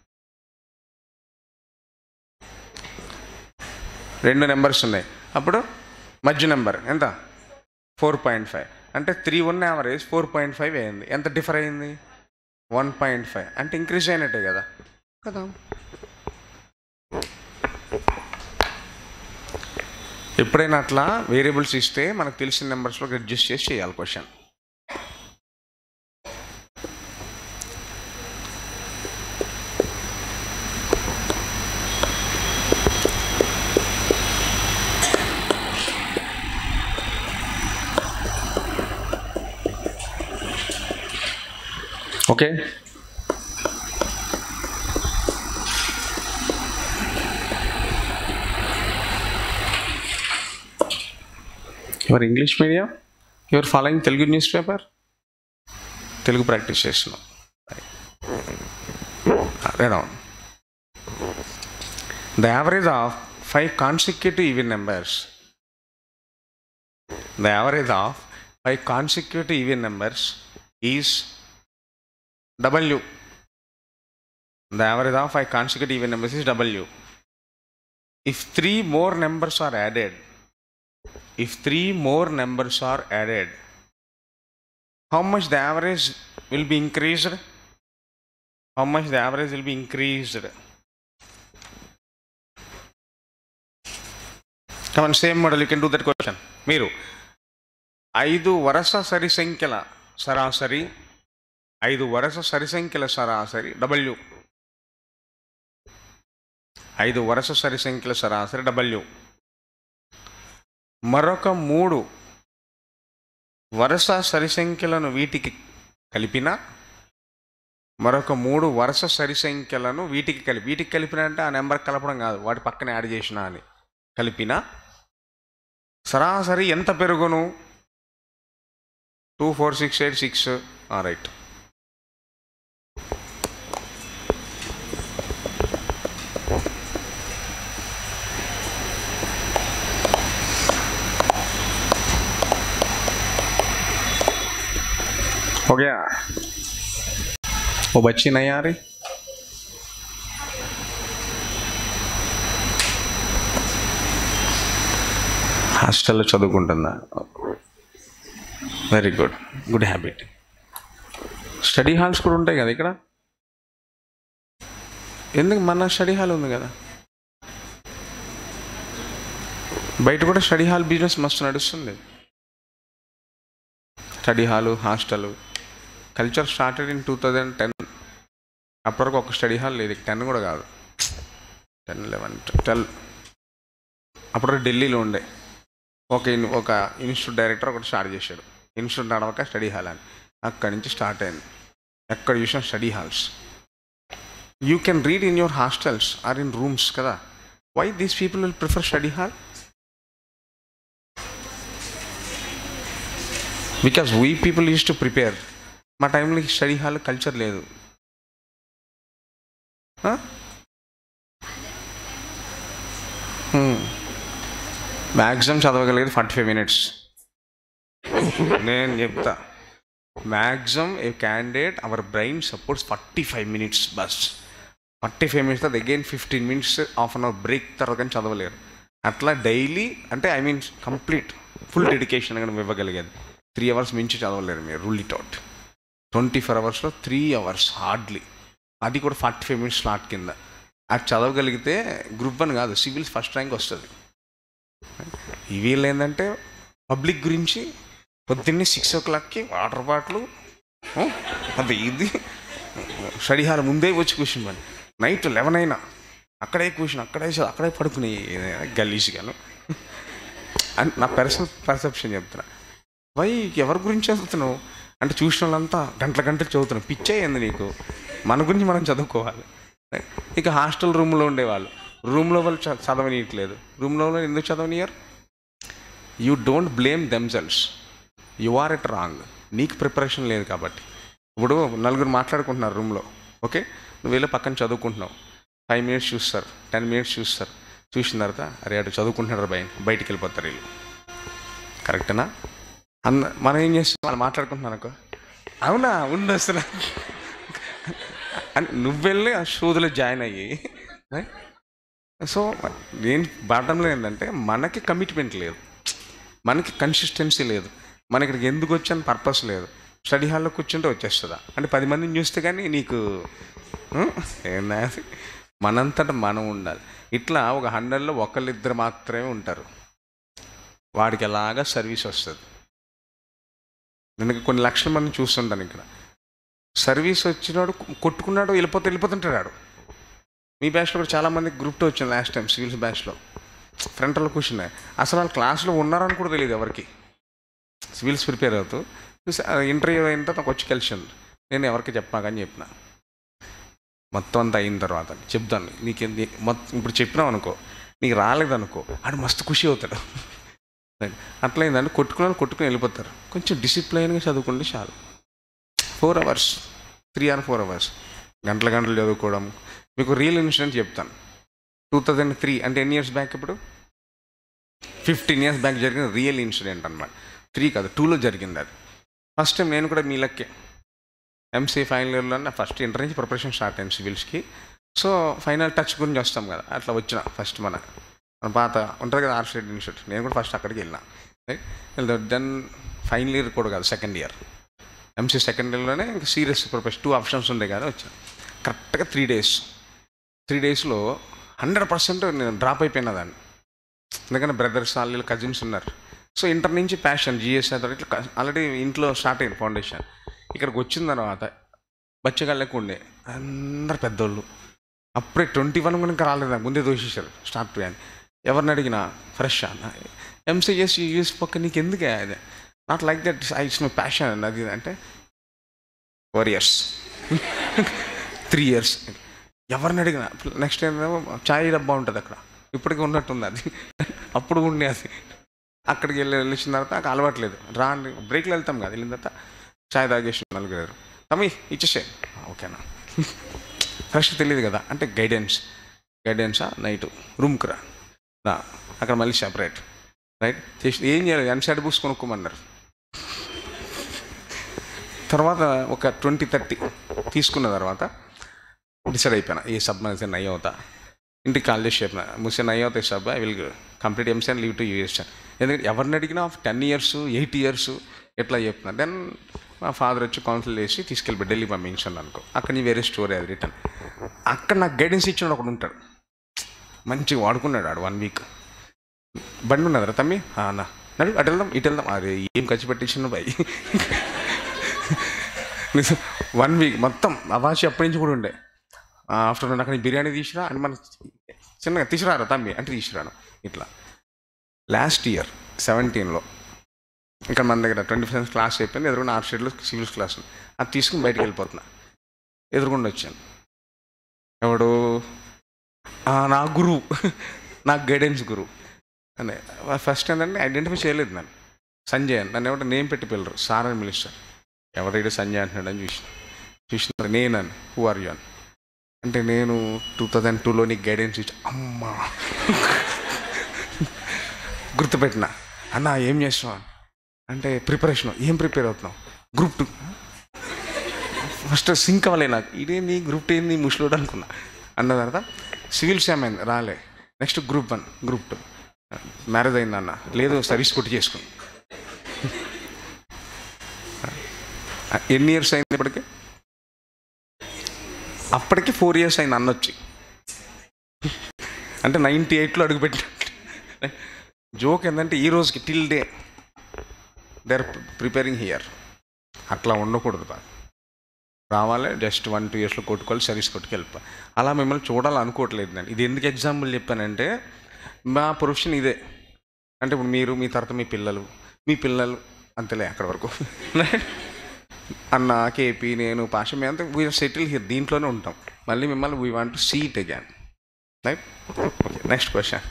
రెండు నెంబర్స్ ఉన్నాయి అప్పుడు మధ్య నెంబర్ ఎంత ఫోర్ పాయింట్ ఫైవ్ అంటే త్రీ ఉన్న యావరేజ్ ఫోర్ పాయింట్ ఫైవ్ అయింది ఎంత డిఫర్ అయింది వన్ పాయింట్ ఫైవ్ అంటే ఇంక్రీజ్ అయినట్టే కదా కదా ఎప్పుడైనా అట్లా వేరియబుల్స్ ఇస్తే మనకు తెలిసిన నెంబర్స్లో అడ్జస్ట్ చేసి చేయాలి question okay your English medium your following Telugu news paper Telugu practice చేస్తున్నాం read on the average of five consecutive even numbers the average of five consecutive even numbers is W. The average of five consecutive even numbers is W. If three more numbers are added, if three more numbers are added, how much the average will be increased? How much the average will be increased? Come on, same model, you can do that question. మీరు ఐదు వరుస సరి సంఖ్యల సరాసరి ఐదు వరుస సరి సంఖ్యల సరాసరి డబ్ల్యూ ఐదు వరుస సరి సంఖ్యల సరాసరి డబ్ల్యూ మరొక మూడు వరుస సరి సంఖ్యలను వీటికి కలిపిన మరొక మూడు వరుస సరి సంఖ్యలను వీటికి కలిపి వీటికి కలిపిన అంటే ఆ నెంబర్ కలపడం కాదు వాటి పక్కన యాడ్ చేసిన అని కలిపిన సరాసరి ఎంత పెరుగును two four six eight six right हो गया वो बच्ची नहीं आ रही హాస్టల్లో చదువుకుంటుందా very good good habit study halls కూడా ఉంటాయి కదా ఇక్కడ ఎందుకు మన స్టడీ హాల్ ఉంది కదా బయట కూడా స్టడీ హాల్ బిజినెస్ మస్తు నడుస్తుంది study hall hostel culture started in two thousand ten అప్పటివరకు ఒక స్టడీ హాల్ లేదు టెన్ కూడా కాదు టెన్ లెవెన్ ట్వెల్వ్ అప్పుడు ఢిల్లీలో ఉండే ఒక ఇన్ ఒక ఇన్స్టిట్యూట్ డైరెక్టర్ ఒకటి స్టార్ట్ చేశాడు ఇన్స్టిట్యూట్ నడవక స్టడీ హాల్ అని అక్కడి నుంచి స్టార్ట్ అయింది ఎక్కడ చూసినా study halls you can read in your hostels or in rooms కదా why these people will prefer study hall because we people used to prepare మా టైంలో స్టడీ హాల్ కల్చర్ లేదు మ్యాక్సిమం చదవగలిగేది ఫార్టీ ఫైవ్ మినిట్స్ నేను చెప్తా maximum a candidate our brain supports forty five minutes బస్ forty five minutes తర్వాత again fifteen minutes half an hour break తర్వాత కానీ చదవలేరు అట్లా డైలీ అంటే I mean complete full dedication కానీ ఇవ్వగలిగేది త్రీ అవర్స్ మించి చదవలేరు మీరు rule it out twenty four అవర్స్లో త్రీ అవర్స్ హార్డ్లీ అది కూడా ఫార్టీ ఫైవ్ మినిట్స్ స్లాట్ కింద అది చదవగలిగితే గ్రూప్ వన్ కాదు సివిల్స్ ఫస్ట్ ర్యాంక్ వస్తుంది వీళ్ళు ఏంటంటే పబ్లిక్ గురించి పొద్దున్నే సిక్స్ ఓ క్లాక్కి వాటర్ బాటిల్ అది ఇది స్టడీ హాల్ ముందే వచ్చి కూర్చుని పని నైట్ లెవెన్ అయినా అక్కడే కూర్చుని అక్కడే చ- అక్కడే పడుకునే గలీజ్గాను అని నా పర్సనల్ పర్సెప్షన్ చెప్తున్నా వై ఎవరి గురించి చదువుతున్నావు అంటే చూసిన వాళ్ళంతా గంటల గంటలు చదువుతున్నావు పిచ్చే ఏంది నీకు మన గురించి మనం చదువుకోవాలి ఇక హాస్టల్ రూమ్లో ఉండేవాళ్ళు రూమ్లో వాళ్ళు చ- చదవనీయట్లేదు రూమ్లో వాళ్ళు ఎందుకు చదవనియరు you don't blame themselves you are at wrong నీకు ప్రిపరేషన్ లేదు కాబట్టి ఇప్పుడు నలుగురు మాట్లాడుకుంటున్నారు రూమ్లో ఓకే నువ్వు వెళ్ళి పక్కన చదువుకుంటున్నావు ఫైవ్ మినిట్స్ చూస్తారు టెన్ మినిట్స్ చూస్తారు చూసిన తర్వాత అరే అటు చదువుకుంటున్నారు బయట బయటికి వెళ్ళిపోతారు వీళ్ళు కరెక్టేనా అన్న మనం ఏం చేస్తాం వాళ్ళు మాట్లాడుకుంటున్నాను అనుకో అవునా ఉండు అసలు అని నువ్వు వెళ్ళి ఆ షూదులో జాయిన్ అయ్యి సో నేను బాటంలో ఏంటంటే మనకి కమిట్మెంట్ లేదు మనకి కన్సిస్టెన్సీ లేదు మన ఇక్కడికి ఎందుకు వచ్చాను పర్పస్ లేదు స్టడీ హాల్లో కూర్చుంటే వచ్చేస్తుందా అంటే పది మందిని చూస్తే కానీ నీకు ఉం? ఏందా అది? మనంతట మనం ఉండాలి ఇట్లా ఒక హండ్రెడ్లో ఒకళ్ళిద్దరు మాత్రమే ఉంటారు వాడికి ఎలాగా సర్వీస్ వస్తుంది నేను కొన్ని లక్షల మంది చూస్తుంటాను ఇక్కడ సర్వీస్ వచ్చినాడు కొట్టుకున్నాడు వెళ్ళిపోతే వెళ్ళిపోతుంటాడు వాడు. మీ బ్యాచ్లో కూడా చాలామంది గ్రూప్ టూ వచ్చింది లాస్ట్ టైం సివిల్స్ బ్యాచ్లో ఫ్రంట్లో కూర్చున్నాయి అసలు వాళ్ళు క్లాస్లో ఉన్నారని కూడా తెలియదు ఎవరికి సివిల్స్ ప్రిపేర్ అవుతూ ఇంటర్వ్యూ అయిన తర్వాత నాకు వచ్చి కలిసింది నేను ఎవరికి చెప్పాకని చెప్పిన మొత్తం అంతా అయిన తర్వాత చెప్తాను నీకు నీ- మొత్తం ఇప్పుడు చెప్పినావు అనుకో నీకు రాలేదనుకో ఆడు మస్తు ఖుషి అవుతాడు అట్లయిందంటే కొట్టుకున్న వాళ్ళు కొట్టుకుని వెళ్ళిపోతారు కొంచెం డిసిప్లైన్గా చదువుకుంటే చాలు four hours three or four hours గంటల గంటలు చదువుకోవడం మీకు రియల్ ఇన్సిడెంట్ చెప్తాను టూ థౌజండ్ త్రీ అంటే ఎన్ని ఇయర్స్ బ్యాక్ ఇప్పుడు ఫిఫ్టీన్ ఇయర్స్ బ్యాక్ జరిగిన రియల్ ఇన్సిడెంట్ అనమాట త్రీ కాదు టూలో జరిగింది అది ఫస్ట్ టైం నేను కూడా మీ లెక్కే ఎంసీ ఫైనల్ ఇయర్లో ఫస్ట్ ఇంటర్ నుంచి ప్రిపరేషన్ స్టార్ట్ అయింది సివిల్స్కి సో ఫైనల్ టచ్ గురించి వస్తాం కదా అట్లా వచ్చిన ఫస్ట్ మన మన పాత ఉంటుంది కదా ఆర్ట్స్ ఇన్స్టిట్యూట్ నేను కూడా ఫస్ట్ అక్కడికి వెళ్ళిన దెన్ ఫైనల్ ఇయర్ కూడా కాదు సెకండ్ ఇయర్ ఎంసీ సెకండ్ ఇయర్లోనే ఇంకా సీరియస్ ప్రిపరేషన్ టూ ఆప్షన్స్ ఉండే కానీ వచ్చాను కరెక్ట్గా త్రీ డేస్ త్రీ డేస్లో హండ్రెడ్ పర్సెంట్ నేను డ్రాప్ అయిపోయినా దాన్ని ఎందుకంటే బ్రదర్స్ వాళ్ళు కజిన్స్ ఉన్నారు సో ఇంటర్ నుంచి ప్యాషన్ జిఎస్ ఇట్లా ఆల్రెడీ ఇంట్లో స్టార్ట్ అయింది ఫౌండేషన్ ఇక్కడికి వచ్చిన తర్వాత బచ్చగాళ్ళకు ఉండే అందరు పెద్దోళ్ళు అప్పుడే ట్వంటీ వన్ కూడా ఇంకా రాలేదు నాకు ముందే దోషేశారు స్టార్ట్ అని ఎవరిని అడిగినా ఫ్రెష్ అన్న ఎంసీఎస్ యూఎస్ పక్క నీకు ఎందుకే అదే not like that I it's my passion అది ఇది అంటే ఫోర్ ఇయర్స్ త్రీ ఇయర్స్ ఎవరిని అడిగినా నెక్స్ట్ ఏంటేమో చాయ్ డబ్బా ఉంటుంది అక్కడ ఇప్పటికీ ఉన్నట్టుంది అది అప్పుడు ఉండే అది అక్కడికి వెళ్ళి వెళ్ళిన తర్వాత నాకు అలవాట్లేదు రా అండి బ్రేక్లో వెళ్తాం కదా వెళ్ళిన తర్వాత చాయ్ తాగేసి నలుగురు తమ్మి ఇచ్చేసే ఓకేనా ఫస్ట్ తెలియదు కదా అంటే గైడెన్స్ గైడెన్సా నైట్ రూమ్కి రా రా అక్కడ మళ్ళీ సెపరేట్ రైట్ చేసి ఏం చేయాలి ఎన్సైడ్ బుక్స్ కొనుక్కోమన్నారు తర్వాత ఒక ట్వంటీ థర్టీ తీసుకున్న తర్వాత డిసైడ్ అయిపోయినా ఈ సబ్ మనకి నయ్య అవుతా ఇంటికి కాల్ చేసి చెప్పిన ముసే నయ్య అవుతాయి సబ్ I will complete MC and leave to US ఎందుకంటే ఎవరిని అడిగినా టెన్ ఇయర్స్ ఎయిట్ ఇయర్స్ ఎట్లా చెప్తున్నా దెన్ మా ఫాదర్ వచ్చి కౌన్సిల్ చేసి తీసుకెళ్ళి ఢిల్లీ పంపించాను అనుకో అక్కడ నీ వేరే స్టోరీ అది రిటర్న్ అక్కడ నాకు గైడెన్స్ ఇచ్చిన ఒకడు ఉంటాడు మంచిగా వాడుకున్నాడు ఆడు వన్ వీక్ బండి ఉన్నదిరా తమ్మి "ఆ, అన్న నడు అటు వెళ్దాం ఇటు వెళ్దాం అరే ఏం ఖర్చు పెట్టించిన బాయ్ వన్ వీక్ మొత్తం అవాసి అప్పటి నుంచి కూడా ఉండే ఆఫ్టర్నూన్ అక్కడ బిర్యానీ తీసుకురా అని మన చిన్నగా తీసుకురారా తమ్మి అంటే తీసుకురాను ఇట్లా లాస్ట్ ఇయర్ సెవెంటీన్లో ఇక్కడ మన దగ్గర ట్వంటీ పర్సెంట్ క్లాస్ అయిపోయింది ఎదురుకుండా ఆర్ట్ షీట్లో సివిల్స్ క్లాస్ ఉంది. అది తీసుకుని బయటికి వెళ్ళిపోతున్నా ఎదురుకుండా వచ్చాను ఎవడు "ఆ, నా గురువు నాకు గైడెన్స్ గురువు అని ఫస్ట్ ఏంటంటే ఐడెంటిఫై చేయలేదు నన్ను సంజయ్ అని నన్ను ఎవరు నేమ్ పెట్టి పిల్లరు సార్ అని పిలుస్తారు ఎవరైతే సంజయ్ అంటున్నాడు అని చూసిన చూసినారు నేనని హూ ఆర్ యూ అని అంటే నేను టూ థౌజండ్ టూలో నీకు గైడెన్స్ ఇచ్చా అమ్మా గుర్తుపెట్టిన అన్న ఏం చేస్తున్నావు అంటే ప్రిపరేషన్ ఏం ప్రిపేర్ అవుతున్నావు గ్రూప్ టూ ఫస్ట్ సింక్ అవ్వలే నాకు ఇదేంది గ్రూప్ టూ ఏంది ముసలోడు అనుకున్నా అన్న తర్వాత సివిల్స్ ఏమైంది రాలే next group one group two marriage అయింది అన్న లేదు సర్వీస్ కొట్టి చేసుకుని ఎన్ని ఇయర్స్ అయింది ఇప్పటికి అప్పటికి ఫోర్ ఇయర్స్ అయింది అన్న వచ్చి అంటే నైంటీ ఎయిట్లో అడుగుపెట్టిన జోక్ ఏంటంటే ఈ రోజుకి till day they are preparing here అట్లా ఉండకూడదు బాగా రావాలి జస్ట్ వన్ టూ ఇయర్స్లో కొట్టుకోవాలి సర్వీస్ కొట్టుకెళ్ళిపో అలా మిమ్మల్ని చూడాలనుకోవట్లేదు నేను ఇది ఎందుకు ఎగ్జాంపుల్ చెప్పానంటే మా ప్రొఫెషన్ ఇదే అంటే ఇప్పుడు మీరు మీ తర్వాత మీ పిల్లలు మీ పిల్లలు అంతలే అక్కడ వరకు అన్న కేపీ నేను పాష మీ అంతా వీ సెటిల్ హియర్ దీంట్లోనే ఉంటాం మళ్ళీ మిమ్మల్ని we want seat again right next question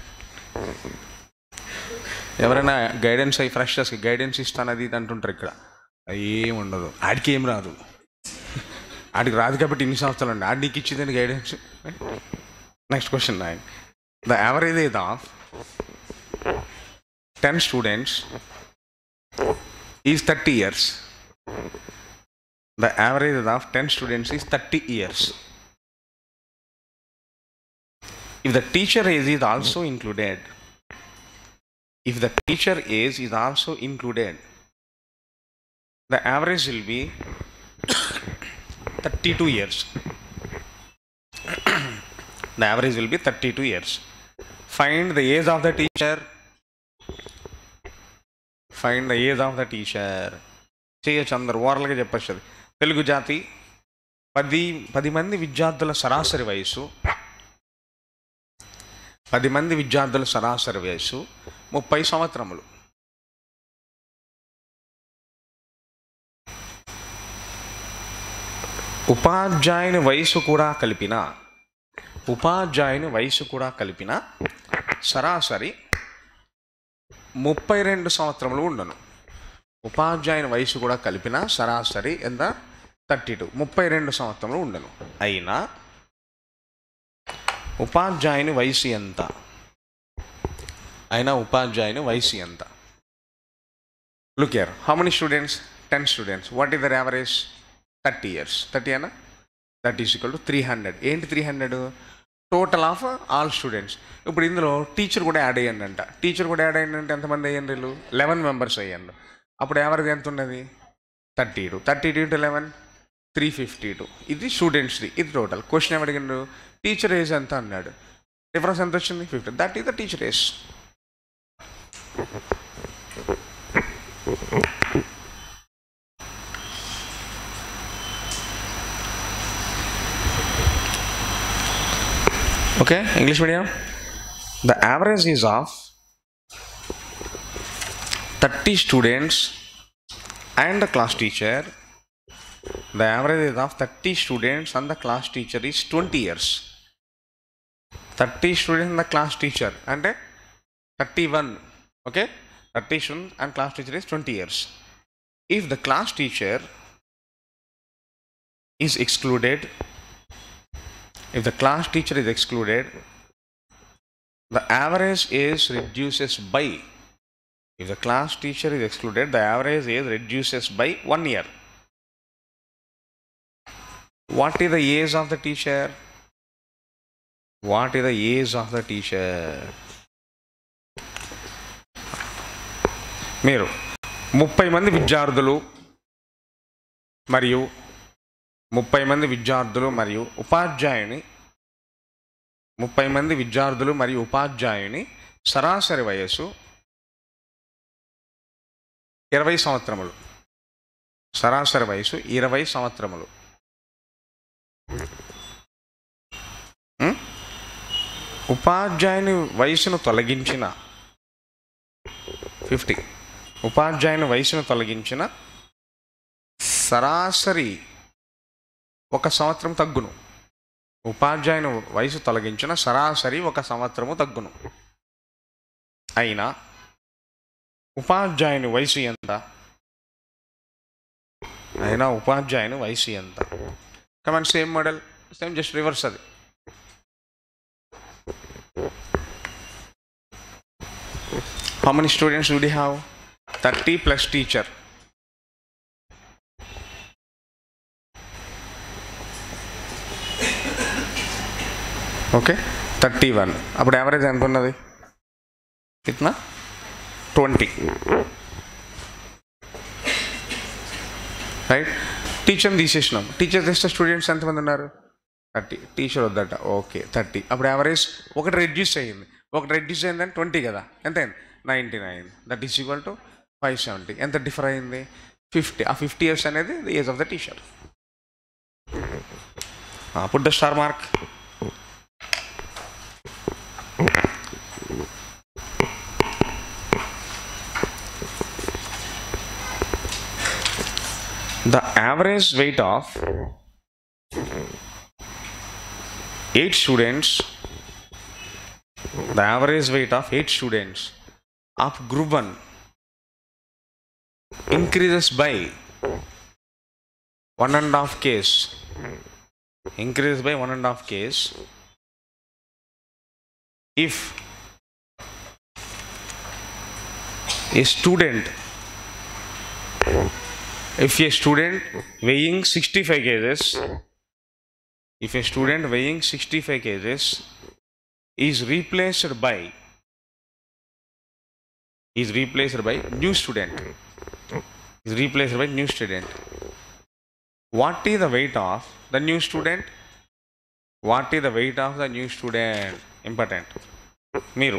ఎవరైనా గైడెన్స్ అయ్యి ఫ్రెషర్స్కి గైడెన్స్ ఇస్తాను అది ఇది అంటుంటారు ఇక్కడ అది ఏం ఉండదు ఆడికి ఏం రాదు ఆడికి రాదు కాబట్టి ఇన్ని సంవత్సరాలు అండి ఆడి నీకు ఇచ్చిందని guidance next question nine the average age of ten students is thirty years the average age of ten students is thirty years if the teacher age is also included if the teacher age is also included the average will be 32 years the average will be 32 years find the age of the teacher find the age of the teacher చేయొచ్చు అందరు ఓరల్గా చెప్పచ్చు తెలుగు జాతి పది పది మంది విద్యార్థుల సరాసరి వయసు పది మంది విద్యార్థుల సరాసరి వయసు ముప్పై సంవత్సరములు ఉపాధ్యాయుని వయసు కూడా కలిపిన ఉపాధ్యాయుని వయసు కూడా కలిపిన సరాసరి ముప్పై రెండు సంవత్సరములు ఉండను ఉపాధ్యాయుని వయసు కూడా కలిపిన సరాసరి ఎంత థర్టీ టూ ముప్పై రెండు సంవత్సరములు ఉండను అయినా ఉపాధ్యాయుని వయసు ఎంత అయినా ఉపాధ్యాయుని వయసు ఎంత look year how many students ten students what is the average thirty years thirty అనా that is equal to three hundred ఏంటి three hundred total of all students ఇప్పుడు ఇందులో టీచర్ కూడా యాడ్ అయ్యండి అంట టీచర్ కూడా యాడ్ అయ్యండి అంటే ఎంతమంది అయ్యండి వీళ్ళు లెవెన్ మెంబర్స్ అయ్యండు అప్పుడు యావరేజ్ ఎంత ఉన్నది thirty two thirty two into eleven three fifty two ఇది స్టూడెంట్స్ది ఇది టోటల్ క్వశ్చన్ ఏమడిగిండు టీచర్ ఏజ్ ఎంత అన్నాడు డిఫరెన్స్ ఎంత వచ్చింది fifty that is the teacher age Okay, English medium. The average is of 30 students and the class teacher. The average is of 30 students and the class teacher is 20 years. 30 students and the class teacher and 31. Okay, 30 students and class teacher is 20 years. If the class teacher is excluded if the class teacher is excluded the average age reduces by if the class teacher is excluded the average age reduces by one year what is the age of the teacher what is the age of the teacher మీరు ముప్పై మంది విద్యార్థులు మరియు ముప్పై మంది విద్యార్థులు మరియు ఉపాధ్యాయుని ముప్పై మంది విద్యార్థులు మరియు ఉపాధ్యాయుని సరాసరి వయస్సు ఇరవై సంవత్సరములు సరాసరి వయసు ఇరవై సంవత్సరములు ఉం? ఉపాధ్యాయుని వయసును తొలగించిన ఫిఫ్టీ ఉపాధ్యాయుని వయసును తొలగించిన సరాసరి ఒక సంవత్సరం తగ్గును ఉపాధ్యాయుని వయసు తొలగించిన సరాసరి ఒక సంవత్సరము తగ్గును అయినా ఉపాధ్యాయుని వయసు ఎంత అయినా ఉపాధ్యాయుని వయసు ఎంత come on same model same just reverse అది how many students would have thirty plus teacher okay thirty one అప్పుడు యావరేజ్ ఎంత ఉన్నది ఇట్నా ట్వంటీ రైట్ టీచర్ని తీసేసినాం టీచర్ తెస్తే స్టూడెంట్స్ ఎంతమంది ఉన్నారు థర్టీ టీచర్ వద్దట ఓకే థర్టీ అప్పుడు యావరేజ్ ఒకటి రెడ్యూస్ అయ్యింది ఒకటి రెడ్యూస్ అయిందని ట్వంటీ కదా ఎంత అయింది ninety nine that is equal to five seventy ఎంత డిఫర్ అయింది ఫిఫ్టీ ఆ ఫిఫ్టీ ఇయర్స్ అనేది the age of the teacher put the star mark the average weight of eight students the average weight of eight students of group 1 increases by one and a half case increases by one and a half case if a student if a student weighing 65 kgs if a student weighing 65 kgs is replaced by is replaced by new student is replaced by new student what is the weight of the new student what is the weight of the new student important మీరు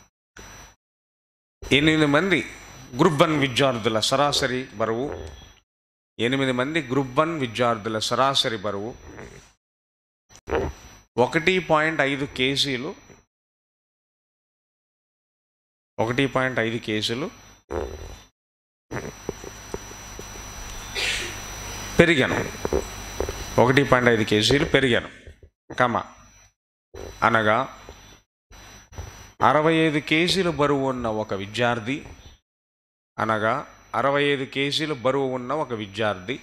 ఎనిమిది మంది group one విద్యార్థుల సరాసరి బరువు ఎనిమిది మంది group one విద్యార్థుల సరాసరి బరువు ఒకటి పాయింట్ ఐదు కేజీలు ఒకటి పాయింట్ ఐదు కేజీలు పెరిగాను ఒకటి పాయింట్ ఐదు కేజీలు పెరిగాను కమ అనగా అరవై ఐదు కేజీలు బరువు ఉన్న ఒక విద్యార్థి అనగా అరవై ఐదు కేజీలు బరువు ఉన్న ఒక విద్యార్థి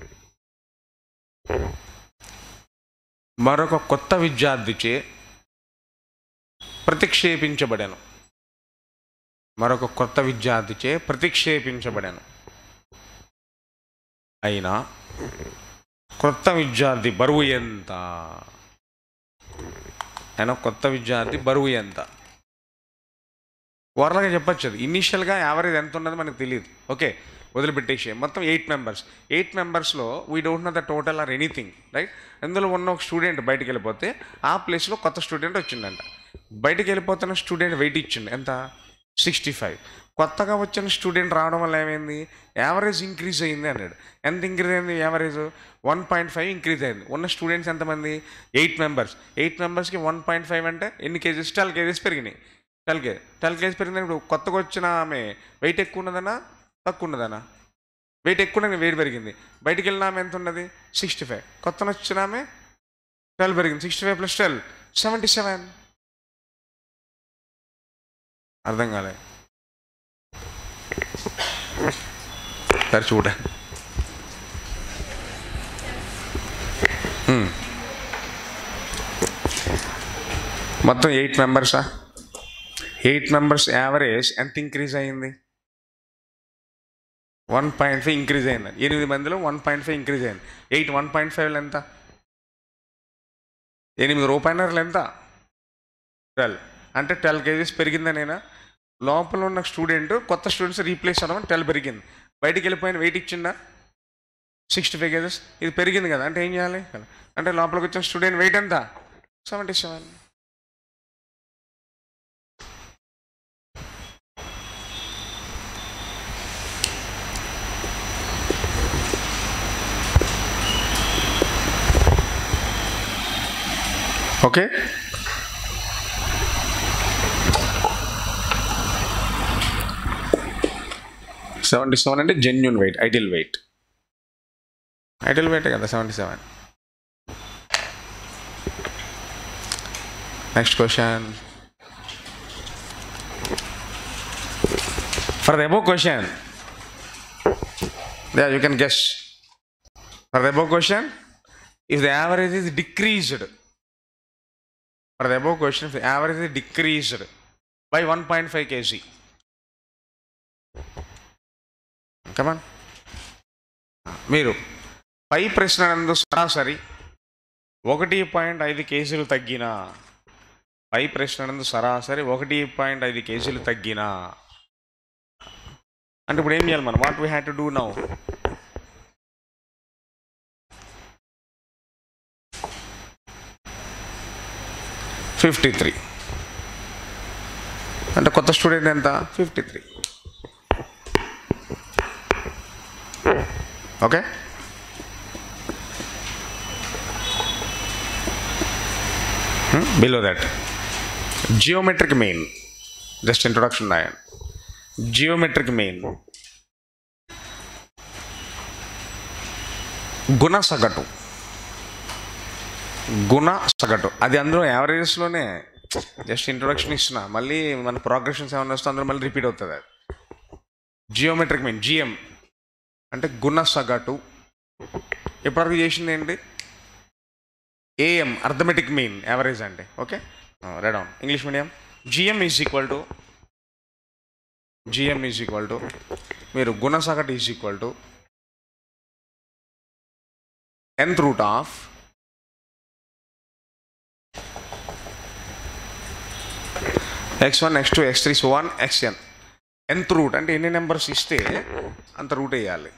మరొక కొత్త విద్యార్థిచే ప్రతిక్షేపించబడాను మరొక కొత్త విద్యార్థిచే ప్రతిక్షేపించబడాను అయినా కొత్త విద్యార్థి బరువు ఎంత అయినా కొత్త విద్యార్థి బరువు ఎంత ఓవరాల్గా చెప్పచ్చు అది ఇనీషియల్గా యావరేజ్ ఎంత ఉన్నది మనకు తెలియదు ఓకే వదిలిపెట్టేసి మొత్తం ఎయిట్ మెంబర్స్ ఎయిట్ మెంబర్స్లో we don't know the total or anything right అందులో ఉన్న ఒక స్టూడెంట్ బయటికి వెళ్ళిపోతే ఆ ప్లేస్లో కొత్త స్టూడెంట్ వచ్చిందంట బయటికి వెళ్ళిపోతున్న స్టూడెంట్ వెయిట్ ఇచ్చింది ఎంత సిక్స్టీ ఫైవ్ కొత్తగా వచ్చిన స్టూడెంట్ రావడం వల్ల ఏమైంది యావరేజ్ ఇంక్రీజ్ అయింది అన్నాడు ఎంత ఇంక్రీజ్ అయింది average one point five increase అయింది ఉన్న స్టూడెంట్స్ ఎంతమంది ఎయిట్ మెంబర్స్ ఎయిట్ మెంబర్స్కి వన్ పాయింట్ ఫైవ్ అంటే ఎన్ని కేజీస్ ట్వెల్వ్ కేజీస్ పెరిగినాయి ట్వెల్వ్ కేజీ ట్వెల్వ్ కేజీస్ పెరిగింది ఇప్పుడు కొత్తగా వచ్చిన ఆమె వెయిట్ ఎక్కువ ఉన్నదనా తక్కువ ఉన్నదనా వెయిట్ ఎక్కువ ఉన్నది వెయిట్ పెరిగింది బయటికి వెళ్ళిన ఆమె ఎంత ఉన్నది సిక్స్టీ ఫైవ్ కొత్తన వచ్చిన ఆమె ట్వెల్వ్ పెరిగింది sixty five plus twelve seventy seven అర్థం కాలే సరే చూడ మొత్తం ఎయిట్ మెంబర్సా ఎయిట్ మెంబర్స్ యావరేజ్ ఎంత ఇంక్రీజ్ అయింది వన్ పాయింట్ ఫైవ్ ఇంక్రీజ్ అయింది ఎనిమిది మందిలో వన్ పాయింట్ ఫైవ్ ఇంక్రీజ్ అయింది ఎయిట్ వన్ పాయింట్ ఫైవ్లు ఎంత ఎనిమిది రూపాయలు ఎంత ట్వెల్వ్ అంటే ట్వెల్వ్ కేజీస్ పెరిగిందనేనా లోపల ఉన్న స్టూడెంట్ కొత్త స్టూడెంట్స్ రీప్లేస్ అవ్వడం ట్వెల్వ్ పెరిగింది బయటికి వెళ్ళిపోయిన వెయిట్ ఇచ్చిందా సిక్స్టీ ఫైవ్ కేజెస్ ఇది పెరిగింది కదా అంటే ఏం చేయాలి అంటే లోపలికి వచ్చిన స్టూడెంట్ వెయిట్ ఎంత seventy seven okay seventy seven అంటే genuine weight ideal weight ideal weight కదా seventy seven next question for the above question yeah you can guess for the above question if the average is decreased for the above question if the average is decreased by one point five kg come on మీరు పై ప్రశ్న నందు సరాసరి ఒకటి point ఐదు కేజీలు తగ్గిన పై ప్రశ్న నందు సరాసరి ఒకటి పాయింట్ ఐదు కేజీలు తగ్గిన అంటే ఇప్పుడు ఏం చేయాలి మనం what we have to do now fifty three అంటే కొత్త స్టూడెంట్ ఎంత fifty three okay below that geometric mean just introduction రాయండి జియోమెట్రిక్ మెయిన్ గుణ సగటు గుణ సగటు అది అందులో యావరేజెస్లోనే జస్ట్ ఇంట్రొడక్షన్ ఇస్తున్నా మళ్ళీ మన ప్రోగ్రెషన్స్ ఏమైనా వస్తే అందులో మళ్ళీ రిపీట్ అవుతుంది అది జియోమెట్రిక్ మీన్ జిఎం అంటే గుణ సగటు ఎప్పటివరకు చేసింది ఏంటి ఏఎం అర్థమెటిక్ మీన్ యావరేజ్ అంటే okay read on English medium GM is equal to GM is equal to మీరు గుణ సగటు is equal to nth root of x1 x2 x3 so on xn nth root అంటే ఎన్ని numbers ఇస్తే అంత root వేయాలి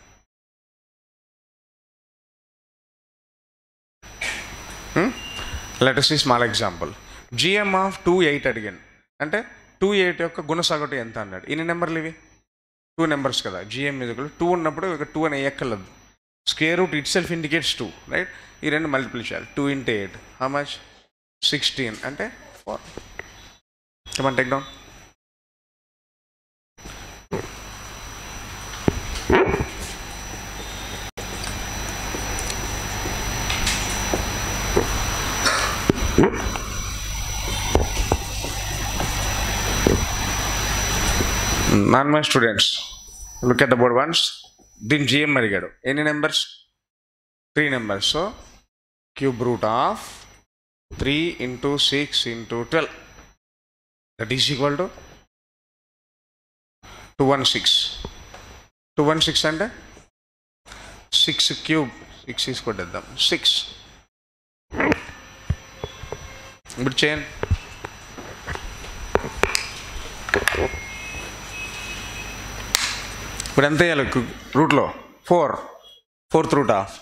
let us ఈ small example GM of two eight అడిగాను అంటే టూ ఎయిట్ యొక్క గుణసగటు ఎంత అన్నాడు ఎన్ని నెంబర్లు ఇవి టూ నెంబర్స్ కదా జిఎం మీద టూ ఉన్నప్పుడు ఇక టూ అని ఎక్కర్లేదు square root itself indicates two right ఈ రెండు మల్టిపుల్ చేయాలి two into eight how much sixteen అంటే ఫోర్ కమన్ టేక్ డౌన్ నాన్ my students look at the board once దీని జిఎం అడిగాడు ఎన్ని numbers three numbers so cube root of three into six into twelve that is equal to two one six two one six అంటే six cube six తీసుకొట్టేద్దాం six ఇప్పుడు చేయండి ఇప్పుడు ఎంత వేయాలి రూట్లో four fourth root of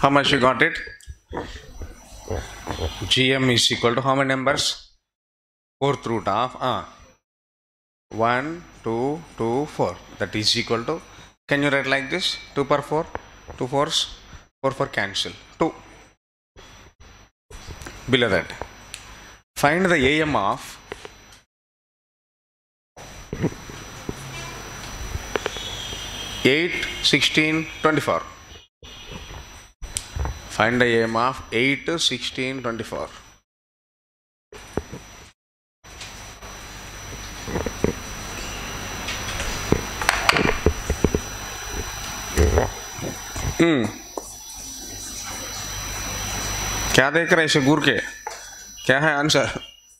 How much you got it? GM is equal to how many numbers? Fourth root of uh, 1, 2, 2, 4. That is equal to, can you write like this? 2 per 4, 2 fours, 4 for cancel, 2. Below that, find the AM of eight, sixteen, twenty-four. Find the AM of 8, 16, 24. हम्म क्या देख रहे इसे गुर के क्या है answer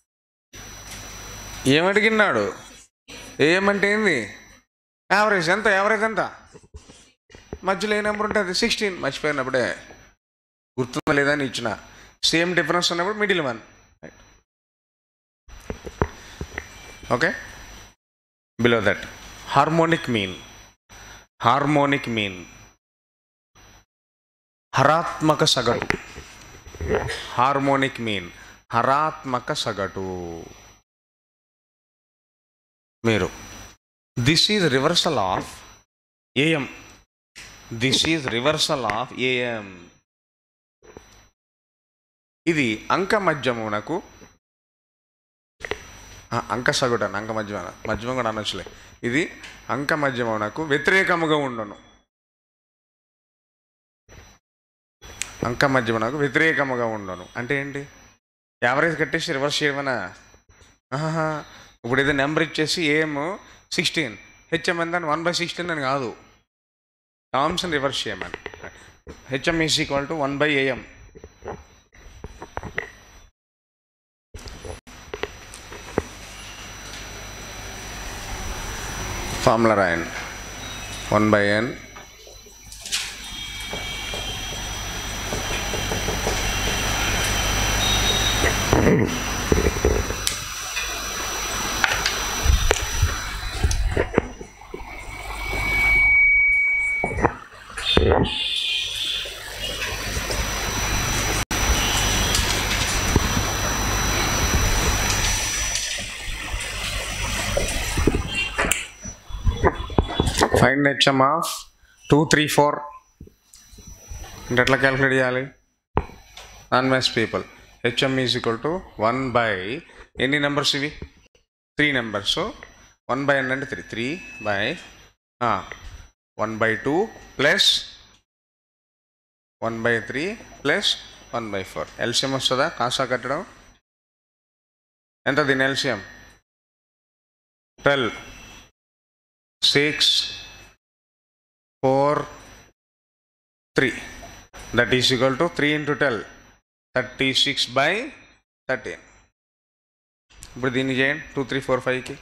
ఏమడిగినాడు ఏమంటే ఏంది యావరేజ్ ఎంత యావరేజ్ ఎంత మధ్యలో ఏ నెంబర్ ఉంటుంది సిక్స్టీన్ మర్చిపోయినప్పుడే గుర్తుందా లేదా అని ఇచ్చిన సేమ్ డిఫరెన్స్ ఉన్నప్పుడు middle one okay below that harmonic mean harmonic mean హరాత్మక సగటు హార్మోనిక్ మీన్ హరాత్మక సగటు మీరు this is reversal of AM this is reversal of AM ఇది అంక మధ్యమునకు ఆ, అంక సగటున అంక మధ్యమన మధ్యమం కూడా అనొచ్చులే ఇది అంక మధ్యమునకు వ్యతిరేకముగా ఉండును అంక మధ్యమునకు వ్యతిరేకముగా ఉండును అంటే ఏంటి యావరేజ్ కట్టేసి రివర్స్ చేయమనా ఆహా ఇప్పుడు ఏదో నెంబర్ ఇచ్చేసి ఏం సిక్స్టీన్ హెచ్ఎం ఎంత వన్ బై సిక్స్టీన్ అని కాదు టర్మ్స్ రివర్స్ చేయమని HM is equal to one by AM formula రాయండి one by N find HM of two three four అంటే ఎట్లా క్యాలిక్యులేట్ చేయాలి non maths people HM is equal to one by ఎన్ని numbers ఇవి three numbers one by అంటే three three by one by two plus one by three plus one by four LCM వస్తుందా కాసా కట్టడం ఎంత దీని LCM twelve six four three that is equal to three into twelve thirty six by thirteen ఇప్పుడు దీన్ని చేయండి two three four ఫైవ్కి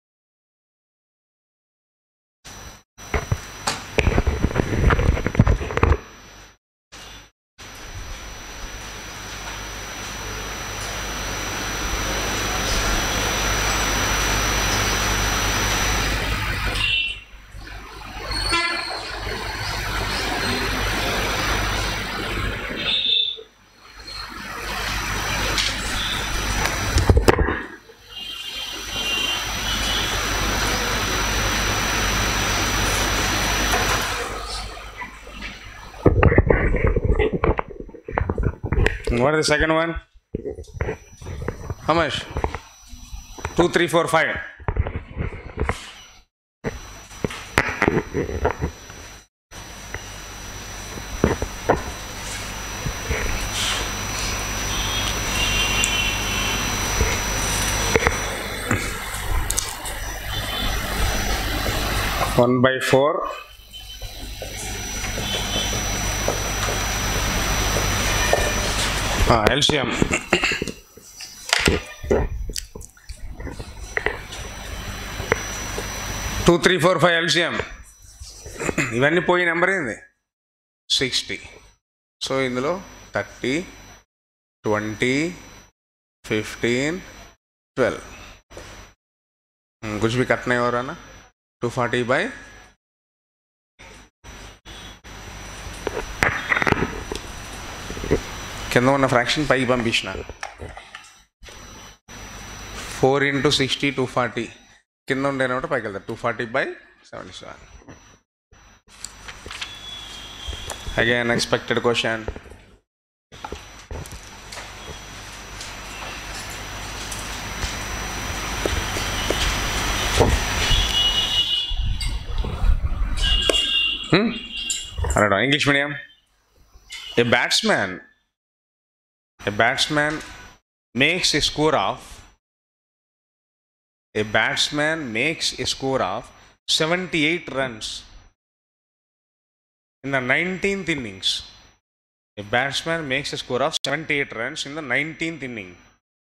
What is the second one? How much? Two, three, four, five. One by four. Ah, LCM. Two three four five LCM ఇవన్నీ పోయి number ఏంది sixty so ఇందులో thirty twenty fifteen twelve कुछ भी कटना है और है ना टू फोर्टी बाई కింద ఉన్న ఫ్రాక్షన్ పైకి పంపించిన four into sixty two forty కింద ఉండేనమాట పైకి వెళ్తారు two forty by seventy seven again expected question అన్నాడు English medium a batsman a batsman makes a score of a batsman makes a score of 78 runs in the 19th innings a batsman makes a score of 78 runs in the 19th inning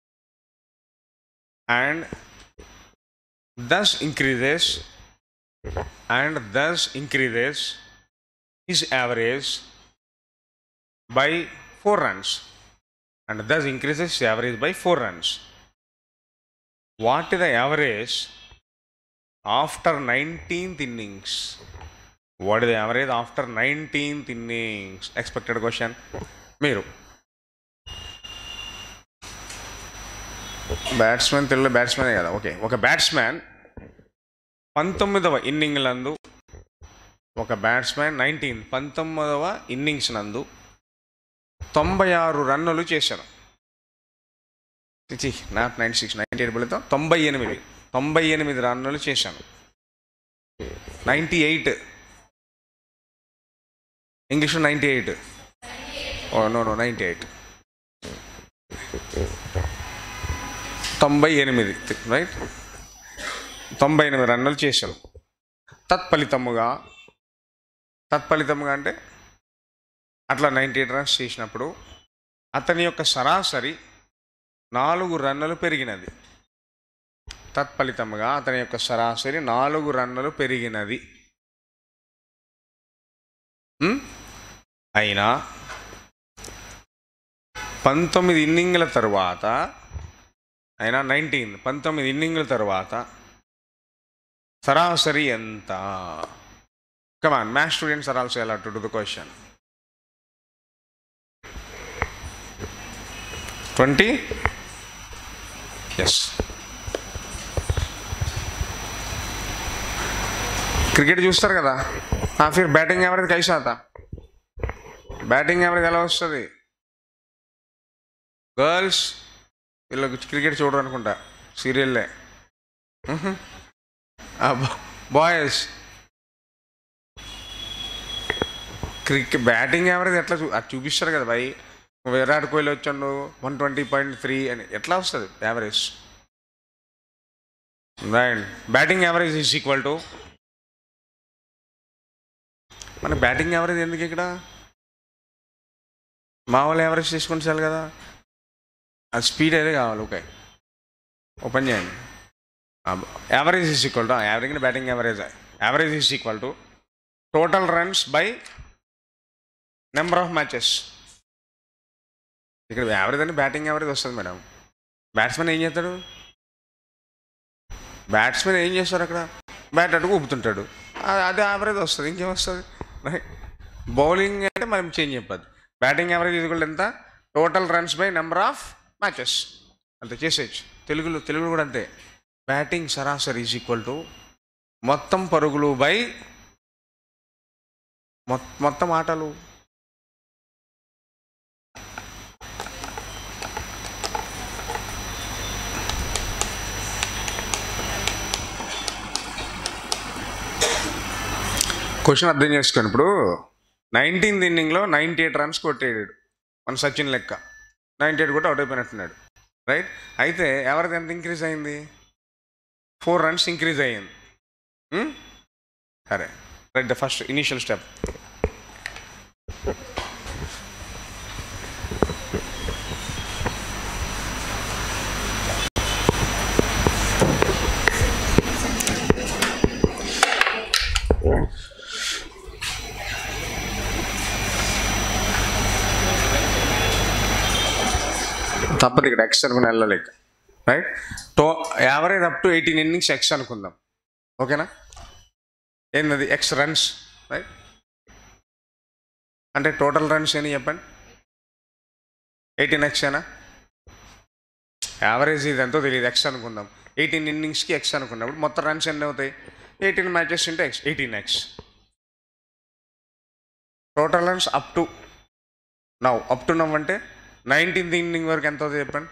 and thus increases and thus increases his average by 4 runs and thus increases his average by 4 runs. What is the average after 19th innings? What is the average after 19th innings? Expected question. మీరు batsmen తెలుగులో బ్యాట్స్మెనే కదా okay ఒక batsmen పంతొమ్మిదవ inning నందు ఒక batsmen nineteen పంతొమ్మిదవ innings నందు తొంభై ఆరు రన్నులు చేశాను చిచి not ninety six ninety eight బలితో తొంభై ఎనిమిది తొంభై ఎనిమిది రన్నులు చేశాను నైంటీ ఎయిట్ ఇంగ్లీష్లో ninety eight oh no no ninety eight తొంభై ఎనిమిది రైట్ తొంభై ఎనిమిది రన్నులు చేశాను తత్ఫలితముగా తత్ఫలితముగా అంటే అట్లా నైంటీ ఎయిట్ రన్స్ చేసినప్పుడు అతని యొక్క సరాసరి నాలుగు రన్నులు పెరిగినది తత్ఫలితముగా అతని యొక్క సరాసరి నాలుగు రన్నులు పెరిగినది ఉమ్? అయినా పంతొమ్మిది ఇన్నింగ్ల తరువాత అయినా నైన్టీన్ పంతొమ్మిది ఇన్నింగ్ల తరువాత సరాసరి ఎంత come on maths students are also ఎలా to do the question twenty yes cricket చూస్తారు కదా ఆ ఫిర్ బ్యాటింగ్ యావరేజ్ కైసా ఆతా బ్యాటింగ్ యావరేజ్ ఎలా వస్తుంది గర్ల్స్ వీళ్ళకి క్రికెట్ చూడరు అనుకుంటా సీరియల్లే బాయ్స్ క్రికెట్ బ్యాటింగ్ యావరేజ్ ఎట్లా చూ అది చూపిస్తారు కదా భయ్ విరాట్ కోహ్లీ వచ్చాడు వన్ ట్వంటీ పాయింట్ త్రీ అని ఎట్లా వస్తుంది average right batting average is equal to మన బ్యాటింగ్ యావరేజ్ ఎందుకు ఇక్కడ మా వాళ్ళు యావరేజ్ తీసుకొని చాలు కదా అది స్పీడ్ అయితే కావాలి ఓకే ఓపెన్ చేయండి average is equal to average batting average average is equal to total runs by number of matches ఇక్కడ యావరేజ్ అంటే బ్యాటింగ్ యావరేజ్ వస్తుంది మేడం బ్యాట్స్మెన్ ఏం చేస్తాడు బ్యాట్స్మెన్ ఏం చేస్తారు అక్కడ బ్యాట్ అటుకు ఊపుతుంటాడు ఆ- అదే యావరేజ్ వస్తుంది ఇంకేం వస్తుంది బౌలింగ్ అంటే మనం చేంజ్ చెప్పదు బ్యాటింగ్ యావరేజ్ ఇది కూడా ఎంత total runs by number of matches అంతే చేసేయచ్చు తెలుగులో తెలుగులో కూడా అంతే బ్యాటింగ్ సరాసరి ఈజ్ ఈక్వల్ టు మొత్తం పరుగులు బై మొ- మొత్తం ఆటలు క్వశ్చన్ అర్థం చేసుకోండి ఇప్పుడు నైన్టీన్త్ ఇన్నింగ్లో నైంటీ ఎయిట్ రన్స్ కొట్టేయడు మన సచిన్ లెక్క నైంటీ ఎయిట్ కూడా అవుట్ అయిపోయినట్టున్నాడు రైట్ అయితే ఎవరిది ఎంత ఇంక్రీజ్ అయింది ఫోర్ రన్స్ ఇంక్రీజ్ అయ్యింది Hmm? సరే right the first initial step తప్పదు ఇక్కడ ఎక్స్ అనుకుని వెళ్ళలేక right to average up to eighteen innings x అనుకుందాం ఓకేనా ఏంది ఎక్స్ రన్స్ రైట్ అంటే టోటల్ రన్స్ ఏని చెప్పండి ఎయిటీన్ ఎక్స్ ఏనా యావరేజ్ ఇది ఎంతో తెలియదు ఎక్స్ అనుకుందాం ఎయిటీన్ ఇన్నింగ్స్కి ఎక్స్ అనుకున్నప్పుడు మొత్తం రన్స్ ఎన్ని అవుతాయి eighteen matches into x eighteen x total runs up to now up to now అంటే నైన్టీన్త్ ఇన్నింగ్ వరకు ఎంత అవుతుంది చెప్పండి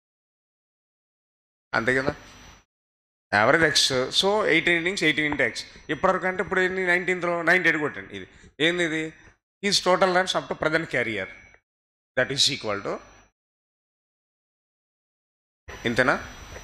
అంతే కదా average x so eighteen innings eighteen into x ఇప్పటివరకు అంటే ఇప్పుడు ఎన్ని నైన్టీన్త్లో నైన్టీ ఎయిట్ కొట్టండి ఇది ఏంది ఇది is total runs up to present career that is equal to ఇంతేనా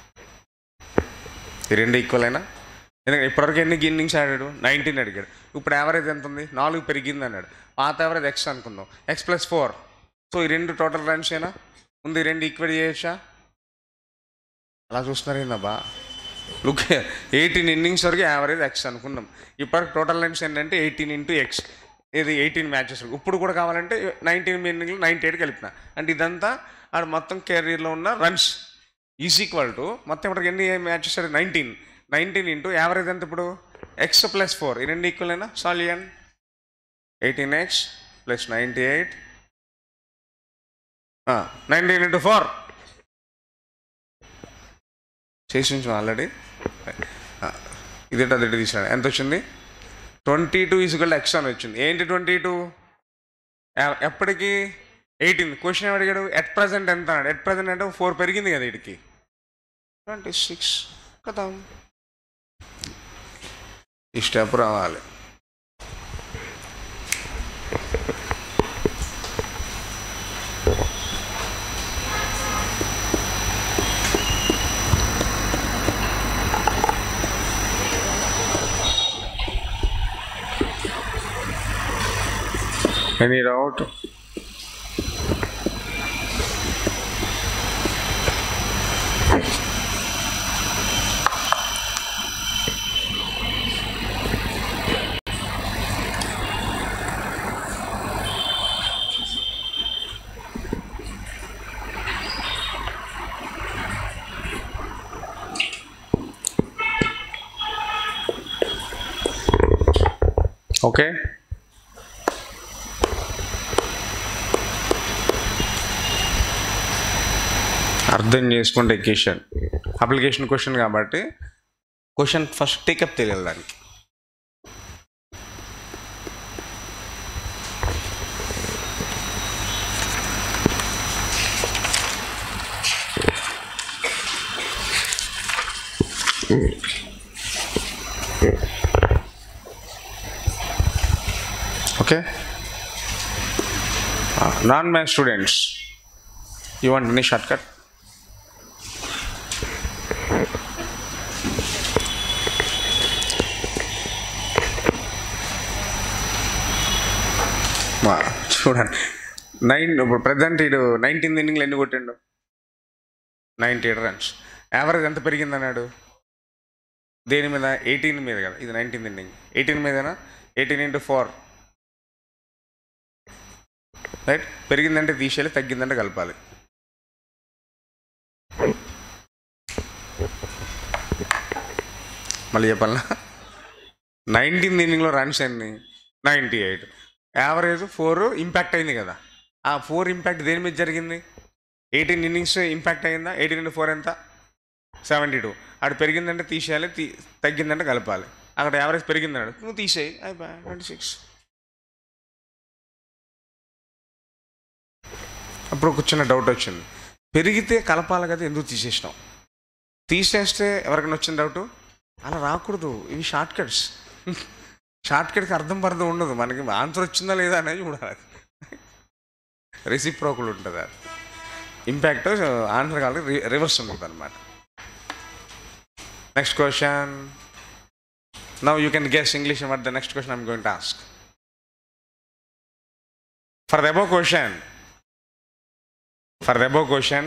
ఈ రెండు ఈక్వల్ అయినా ఎందుకంటే ఇప్పటివరకు ఎన్ని ఇన్నింగ్స్ ఆడాడు నైన్టీన్ అడిగాడు ఇప్పుడు యావరేజ్ ఎంత ఉంది నాలుగు పెరిగింది అన్నాడు పాత యావరేజ్ ఎక్స్ అనుకుందాం ఎక్స్ ప్లస్ ఫోర్ సో ఈ రెండు టోటల్ రన్స్ అయినా ఉంది ఈ రెండు ఈక్వల్ చేయొచ్చా అలా చూస్తున్నారు ఏందబ్బా లుక్ ఎయిటీన్ ఇన్నింగ్స్ వరకు యావరేజ్ ఎక్స్ అనుకున్నాం ఇప్పటికి టోటల్ రన్స్ ఏంటంటే ఎయిటీన్ ఇంటూ ఎక్స్ ఇది ఎయిటీన్ మ్యాచెస్ ఇప్పుడు కూడా కావాలంటే నైన్టీన్ ఇన్నింగ్లు నైన్టీ ఎయిట్ కలిపిన అంటే ఇదంతా ఆడ మొత్తం కెరీర్లో ఉన్న రన్స్ ఈజ్ ఈక్వల్ టు మొత్తం ఇప్పటికి ఎన్ని matches nineteen nineteen into average ఎంత ఇప్పుడు ఎక్స్ ప్లస్ ఫోర్ ఈ రెండు ఈక్వల్ అయినా సాలియన్ eighteen x plus ninety eight nineteen into four చేసి ఉంచాం ఆల్రెడీ ఇదేంటి అదే తీసాడు ఎంత వచ్చింది ట్వంటీ టూ ఈజ్వల్ ఎక్స్ అని వచ్చింది ఏంటి ట్వంటీ టూ ఎప్పటికి ఎయిటీన్ క్వశ్చన్ ఏం అడిగాడు ఎట్ ప్రజెంట్ ఎంత అన్నాడు ఎట్ ప్రజెంట్ అంటే ఫోర్ పెరిగింది కదా వీడికి ట్వంటీ సిక్స్ కదా ఈ స్టెప్ రావాలి Any doubt? Okay. అర్థం చేసుకుంటే క్వశ్చన్ అప్లికేషన్ క్వశ్చన్ కాబట్టి క్వశ్చన్ ఫస్ట్ టేకప్ తెలియాలి దానికి okay non math students you want any short cut మా చూడండి నైన్ ఇప్పుడు ప్రజెంట్ ఇడు నైన్టీన్ ఇన్నింగ్లు ఎన్ని కొట్టిండు నైంటీ ఎయిట్ రన్స్ యావరేజ్ ఎంత పెరిగింది అన్నాడు దేని మీద ఎయిటీన్ మీద కదా ఇది నైన్టీన్ ఇన్నింగ్ ఎయిటీన్ మీదనా ఎయిటీన్ ఇంటూ ఫోర్ రైట్ పెరిగిందంటే తీసేయాలి తగ్గిందంటే కలపాలి మళ్ళీ చెప్పాలనా నైన్టీన్ ఇన్నింగ్లో రన్స్ ఎన్ని ninety eight average four impact అయింది కదా ఆ ఫోర్ ఇంపాక్ట్ దేని మీద జరిగింది ఎయిటీన్ ఇన్నింగ్స్ ఇంపాక్ట్ అయిందా ఎయిటీన్ ఇంటూ ఫోర్ ఎంత సెవెంటీ టూ అక్కడ పెరిగిందంటే తీసేయాలి తీ తగ్గిందంటే కలపాలి అక్కడ యావరేజ్ పెరిగిందన్నాడు నువ్వు తీసేయి అయిపోయా ట్వంటీ సిక్స్ అప్పుడు ఒక చిన్న డౌట్ వచ్చింది పెరిగితే కలపాలి కదా ఎందుకు తీసేసినావు తీసేస్తే ఎవరికైనా వచ్చిన డౌట్ అలా రాకూడదు ఇవి షార్ట్ కట్స్ షార్ట్ కట్కి అర్థం పర్థం ఉండదు మనకి ఆన్సర్ వచ్చిందా లేదా అనేది చూడాలి రెసిప్రోకులు ఉంటుంది అది ఇంపాక్ట్ ఆన్సర్ కావాలి రివర్స్ ఉంటుంది అనమాట next question now you can guess English what the next question I'm going to ask for the above question for the above question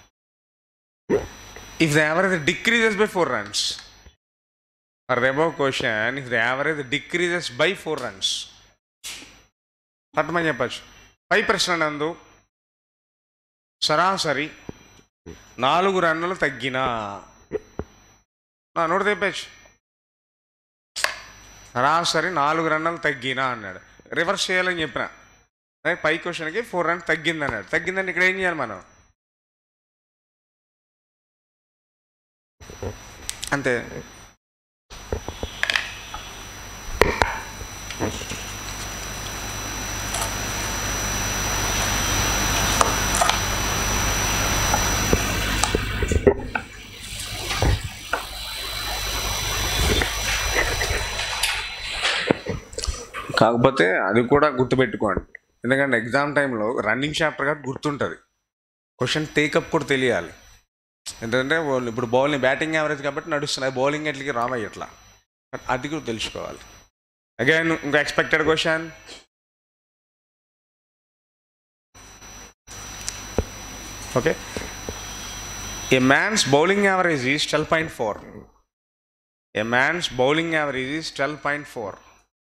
if the average decreases by 4 runs for the above question if the average decreases by 4 runs పట్టమని చెప్పచ్చు పై ప్రశ్న నందు సరాసరి నాలుగు రన్నులు తగ్గిన నోటి తెప్పచ్చు సరాసరి నాలుగు రన్నులు తగ్గిన అన్నాడు రివర్స్ చేయాలని చెప్పిన రైట్ పై క్వశ్చన్కి ఫోర్ రన్స్ తగ్గింది అన్నాడు తగ్గిందని ఇక్కడ ఏం చేయాలి మనం అంతే కాకపోతే అది కూడా గుర్తుపెట్టుకోండి ఎందుకంటే ఎగ్జామ్ టైంలో రన్నింగ్ చాప్టర్ కాబట్టి గుర్తుంటుంది క్వశ్చన్ టేకప్ కూడా తెలియాలి ఎందుకంటే వాళ్ళు ఇప్పుడు బౌలింగ్ బ్యాటింగ్ యావరేజ్ కాబట్టి నడుస్తున్నాయి బౌలింగ్ ఎట్లకి రామయ్య ఎట్లా అది కూడా తెలుసుకోవాలి అగైన్ ఇంకా expected question okay a man's bowling average is twelve point four a man's bowling average is twelve point four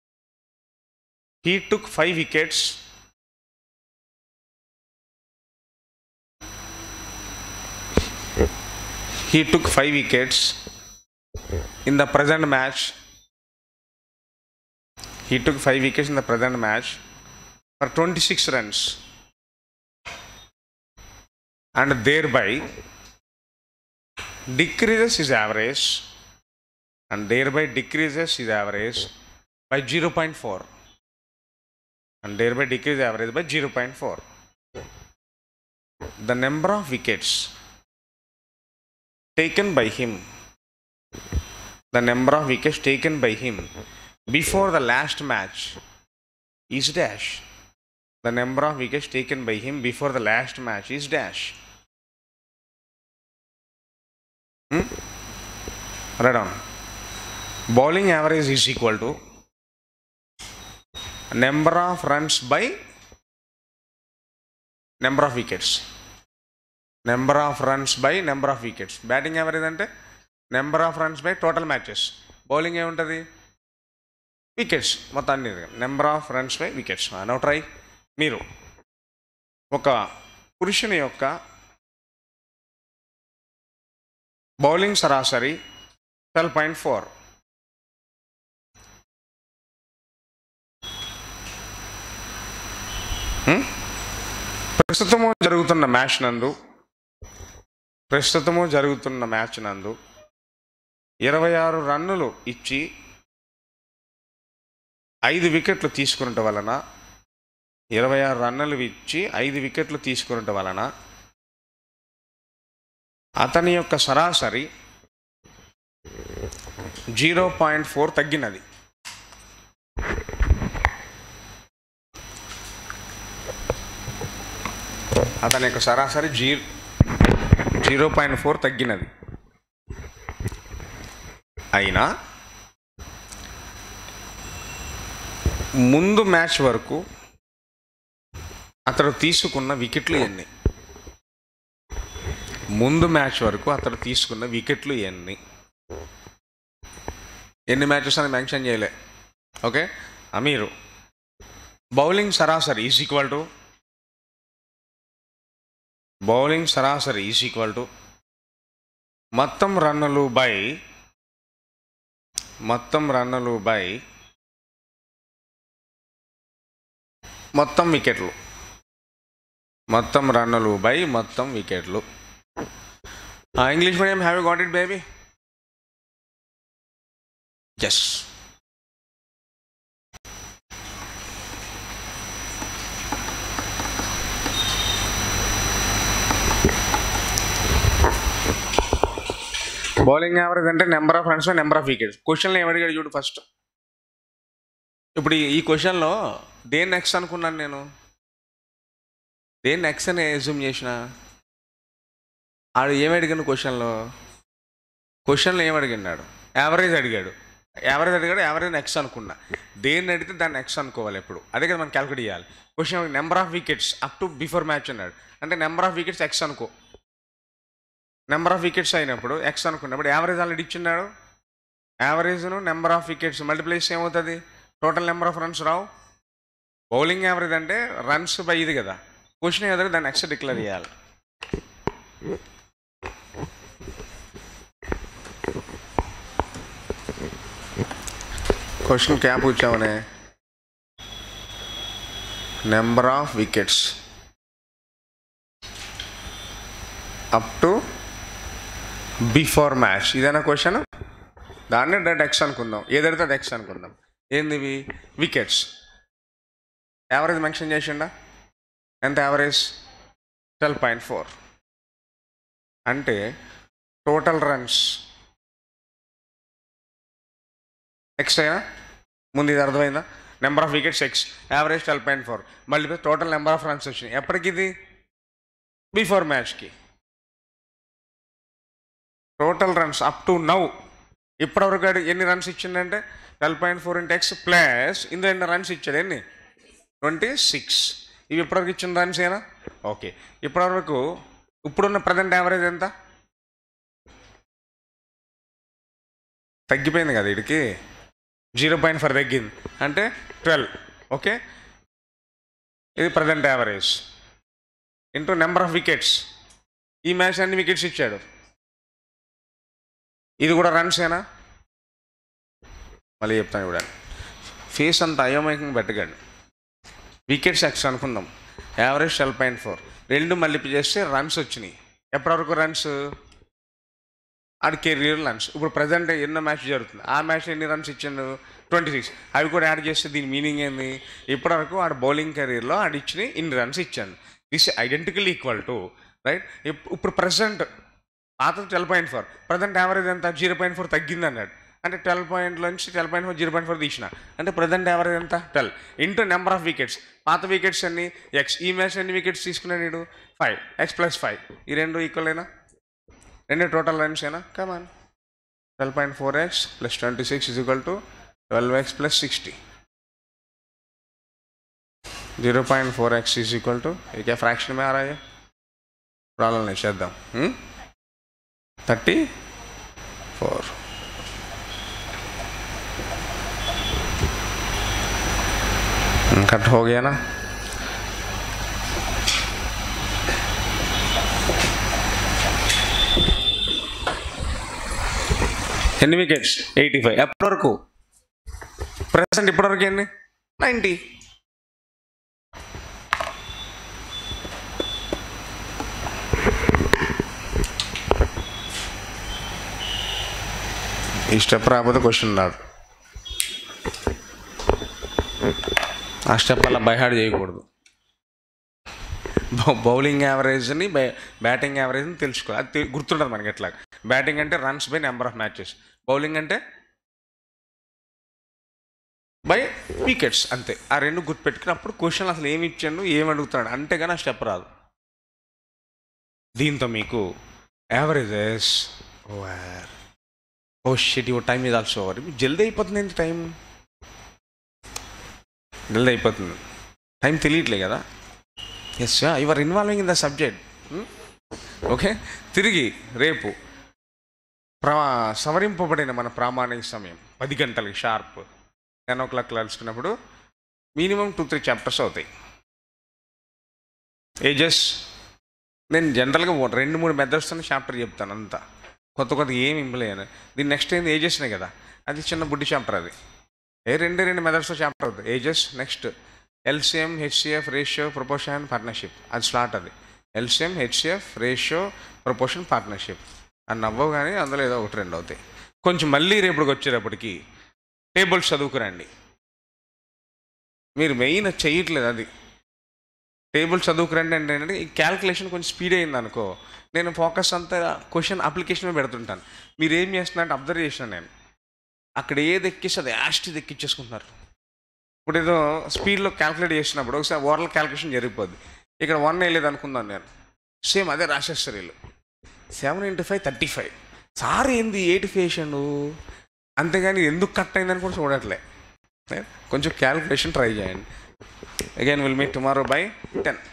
he took five wickets he took five wickets in the present match he took five wickets in the present match for 26 runs and thereby decreases his average and thereby decreases his average by 0.4 and thereby decrease the average by 0.4. The number of wickets taken by him, the number of wickets taken by him before the last match is dash. The number of wickets taken by him before the last match is dash. Hmm? Write down. Bowling average is equal to number of runs by number of wickets number of runs by number of wickets batting ఎవరిది అంటే number of runs by total matches bowling ఏముంటుంది wickets మొత్తం అన్ని number of runs by wickets no try మీరు ఒక పురుషుని యొక్క bowling సరాసరి ట్వెల్వ్ పాయింట్ ఫోర్ ప్రస్తుతము జరుగుతున్న మ్యాచ్ నందు ప్రస్తుతము జరుగుతున్న మ్యాచ్ నందు ఇరవై ఆరు రన్నులు ఇచ్చి ఐదు వికెట్లు తీసుకున్నట వలన ఇరవై ఆరు రన్నులు ఇచ్చి ఐదు వికెట్లు తీసుకున్నట వలన అతని యొక్క సరాసరి జీరో పాయింట్ ఫోర్ తగ్గినది అతని యొక్క సరాసరి జీ జీరో పాయింట్ ఫోర్ తగ్గినది అయినా ముందు మ్యాచ్ వరకు అతడు తీసుకున్న వికెట్లు ఎన్ని ముందు మ్యాచ్ వరకు అతడు తీసుకున్న వికెట్లు ఎన్ని ఎన్ని మ్యాచెస్ అని మెన్షన్ చేయలే ఓకే అమీరు బౌలింగ్ సరాసరి ఈజ్ ఈక్వల్ టు బౌలింగ్ సరాసరి ఈజ్ ఈక్వల్ టు మొత్తం రన్నులు బై మొత్తం రన్నులు బై మొత్తం వికెట్లు మొత్తం రన్నులు బై మొత్తం వికెట్లు English medium have you got it baby yes bowling average అంటే number of runs number of wickets క్వశ్చన్లో ఏమడిగాడు చూడు ఫస్ట్ ఇప్పుడు ఈ- ఈ క్వశ్చన్లో దేన్ని ఎక్స్ అనుకున్నాను నేను దేన్ని ఎక్స్ అని ఎజ్యూమ్ చేసిన ఆడు ఏమి అడిగాను క్వశ్చన్లో క్వశ్చన్లో ఏం అడిగినాడు యావరేజ్ అడిగాడు యావరేజ్ అడిగాడు యావరేజ్ ఎక్స్ అనుకున్నా దేన్ని అడిగితే దాన్ని ఎక్స్ అనుకోవాలి ఎప్పుడు అదే కదా మనం క్యాలిక్యులేట్ చేయాలి question number of wickets up to before match అన్నాడు అంటే నెంబర్ ఆఫ్ వికెట్స్ ఎక్స్ అనుకో నెంబర్ ఆఫ్ వికెట్స్ అయినప్పుడు ఎక్స్ అనుకున్నప్పుడు యావరేజ్ ఆల్రెడీ ఇచ్చిన్నాడు యావరేజ్ను నెంబర్ ఆఫ్ వికెట్స్ మల్టిప్లైస్ ఏమవుతుంది టోటల్ నెంబర్ ఆఫ్ రన్స్ రావు బౌలింగ్ యావరేజ్ అంటే రన్స్ బై ఇది కదా క్వశ్చన్ ఏదో దాన్ని ఎక్స్ డిక్లేర్ చేయాలి క్వశ్చన్ క్యా పూछा उन्हें number of wickets up to before match ఇదేనా క్వశ్చన్ దాన్ని డైరెక్ట్ ఎక్స్ అనుకుందాం ఏదైతే అది ఎక్స్ అనుకుందాం ఏంది ఇవి వికెట్స్ యావరేజ్ మెన్షన్ చేసిండా ఎంత యావరేజ్ ట్వెల్వ్ పాయింట్ ఫోర్ అంటే టోటల్ రన్స్ ఎక్స్ అయినా ముందు ఇది అర్థమైందా number of wickets x average twelve point four మళ్ళీ టోటల్ నెంబర్ ఆఫ్ రన్స్ వచ్చినాయి ఎప్పటికి ఇది బిఫోర్ మ్యాచ్కి total runs up to now ఇప్పటివరకు ఆడు ఎన్ని రన్స్ ఇచ్చిండంటే twelve point four into x plus ఇందులో ఎన్ని రన్స్ ఇచ్చాడు ఎన్ని ట్వంటీ సిక్స్ ఇవి ఇప్పటివరకు ఇచ్చిన రన్స్ ఏనా ఓకే ఇప్పటివరకు ఇప్పుడున్న ప్రజెంట్ యావరేజ్ ఎంత తగ్గిపోయింది కదా వీడికి జీరో పాయింట్ ఫోర్ తగ్గింది అంటే ట్వెల్వ్ ఓకే ఇది present average into number of wickets ఈ మ్యాచ్ అన్ని వికెట్స్ ఇచ్చాడు ఇది కూడా రన్స్ ఏనా మళ్ళీ చెప్తాను ఇప్పుడు ఫేస్ అంత అయోమయంగా పెట్టకండి వికెట్స్ ఎక్స్ అనుకుందాం యావరేజ్ ట్వెల్వ్ పాయింట్ ఫోర్ రెండు మళ్ళీ చేస్తే రన్స్ వచ్చినాయి ఎప్పటివరకు రన్స్ ఆడి కెరీర్ రన్స్ ఇప్పుడు ప్రజెంట్ ఎన్నో మ్యాచ్ జరుగుతుంది ఆ మ్యాచ్లో ఎన్ని రన్స్ ఇచ్చిండు ట్వంటీ సిక్స్ అవి కూడా యాడ్ చేస్తే దీని మీనింగ్ ఏంది ఇప్పటివరకు ఆడ బౌలింగ్ కెరీర్లో ఆడి ఇచ్చిన ఇన్ని రన్స్ ఇచ్చాను this identical equal to right ఇప్పుడు ప్రజెంట్ పాత twelve point four present average ఎంత జీరో పాయింట్ ఫోర్ తగ్గింది అన్నాడు అంటే ట్వెల్వ్ పాయింట్లో నుంచి twelve point four zero point four తీసిన అంటే ప్రజెంట్ యావరేజ్ ఎంత twelve into number of wickets పాత వికెట్స్ అన్ని ఎక్స్ ఈ మ్యాచ్ ఎన్ని వికెట్స్ తీసుకున్నాడు వీడు ఫైవ్ ఎక్స్ ప్లస్ ఫైవ్ ఈ రెండు ఈక్వల్ అయినా రెండు టోటల్ రన్స్ ఏనా come on twelve point four x plus twenty six is equal to twelve x plus sixty zero point four x is equal to ये क्या फ्रैक्शन में आ रहा है प्रॉब्लम नहीं చేద్దాం थर्टी फोर कट हो गया ना ఎన్ని వికెట్స్ ఎయిటీ ఫైవ్ ఎప్పటి వరకు ప్రజెంట్ ఇప్పటివరకు ఎన్ని నైంటీ ఈ స్టెప్ రాకపోతే క్వశ్చన్ రాదు ఆ స్టెప్ అలా బైహార్డ్ చేయకూడదు బౌ- బౌలింగ్ యావరేజ్ని బ్యా బ్యాటింగ్ యావరేజ్ని తెలుసుకోవాలి అది తె- గుర్తుంటుంది మనకి ఎట్లా బ్యాటింగ్ అంటే runs by number of matches bowling అంటే బై వికెట్స్ అంతే ఆ రెండు గుర్తుపెట్టుకున్నప్పుడు క్వశ్చన్ అసలు ఏమి ఇచ్చాడు ఏమి అడుగుతున్నాడు అంటే కానీ ఆ స్టెప్ రాదు దీంతో మీకు averages over oh shit your time ఇది ఆల్సో ఓవర్ జల్దీ అయిపోతుంది ఏంటి టైం జల్దీ అయిపోతుంది టైం తెలియట్లే కదా yes your involving in the subject okay తిరిగి రేపు ప్రా సవరింపబడిన మన ప్రామాణిక సమయం పది గంటలకి షార్ప్ టెన్ ఓ క్లాక్ కలుసుకున్నప్పుడు మినిమం టూ త్రీ చాప్టర్స్ అవుతాయి ఏజెస్ నేను జనరల్గా ఓ రెండు మూడు మెథడ్స్తో చాప్టర్ చెప్తాను అంతా కొత్త కొత్త ఏమి ఇంపలేను దీని నెక్స్ట్ ఏంది ఏజెస్నే కదా అది చిన్న బుడ్డి చాప్టర్ అది ఏ రెండే రెండు మెథడ్స్తో చాప్టర్ అవుతుంది ages next LCM HCF ratio proportion partnership అది స్లాట్ అది LCM HCF ratio proportion partnership అది నవ్వవు కానీ అందులో ఏదో ఒకటి రెండు అవుతాయి కొంచెం మళ్ళీ రేపటికి వచ్చేటప్పటికి టేబుల్స్ చదువుకురండి మీరు మెయిన్ చేయట్లేదు అది టేబుల్ చదువుకురండి అంటే ఏంటంటే ఈ క్యాల్కులేషన్ కొంచెం స్పీడ్ అయింది అనుకో నేను ఫోకస్ అంతా క్వశ్చన్ అప్లికేషన్ మీద పెడుతుంటాను మీరు ఏం చేస్తున్నారంటే అబ్జర్వ్ చేసిన నేను అక్కడ ఏది ఎక్కిస్తే అది యాస్ట్ ఎక్కించేసుకుంటున్నారు ఇప్పుడు ఏదో స్పీడ్లో క్యాల్కులేట్ చేసినప్పుడు ఒకసారి ఓవరాల్ క్యాల్కులేషన్ జరిగిపోద్ది ఇక్కడ వన్ వేయలేదు అనుకుందాను నేను సేమ్ అదే రాసేస్తారు వీళ్ళు seven into five thirty five sir ఏంది ఎయిట్ ఫేషన్ అంతేగాని ఎందుకు కట్ అయిందని కూడా చూడట్లే కొంచెం క్యాల్కులేషన్ ట్రై చేయండి again will meet tomorrow bye ten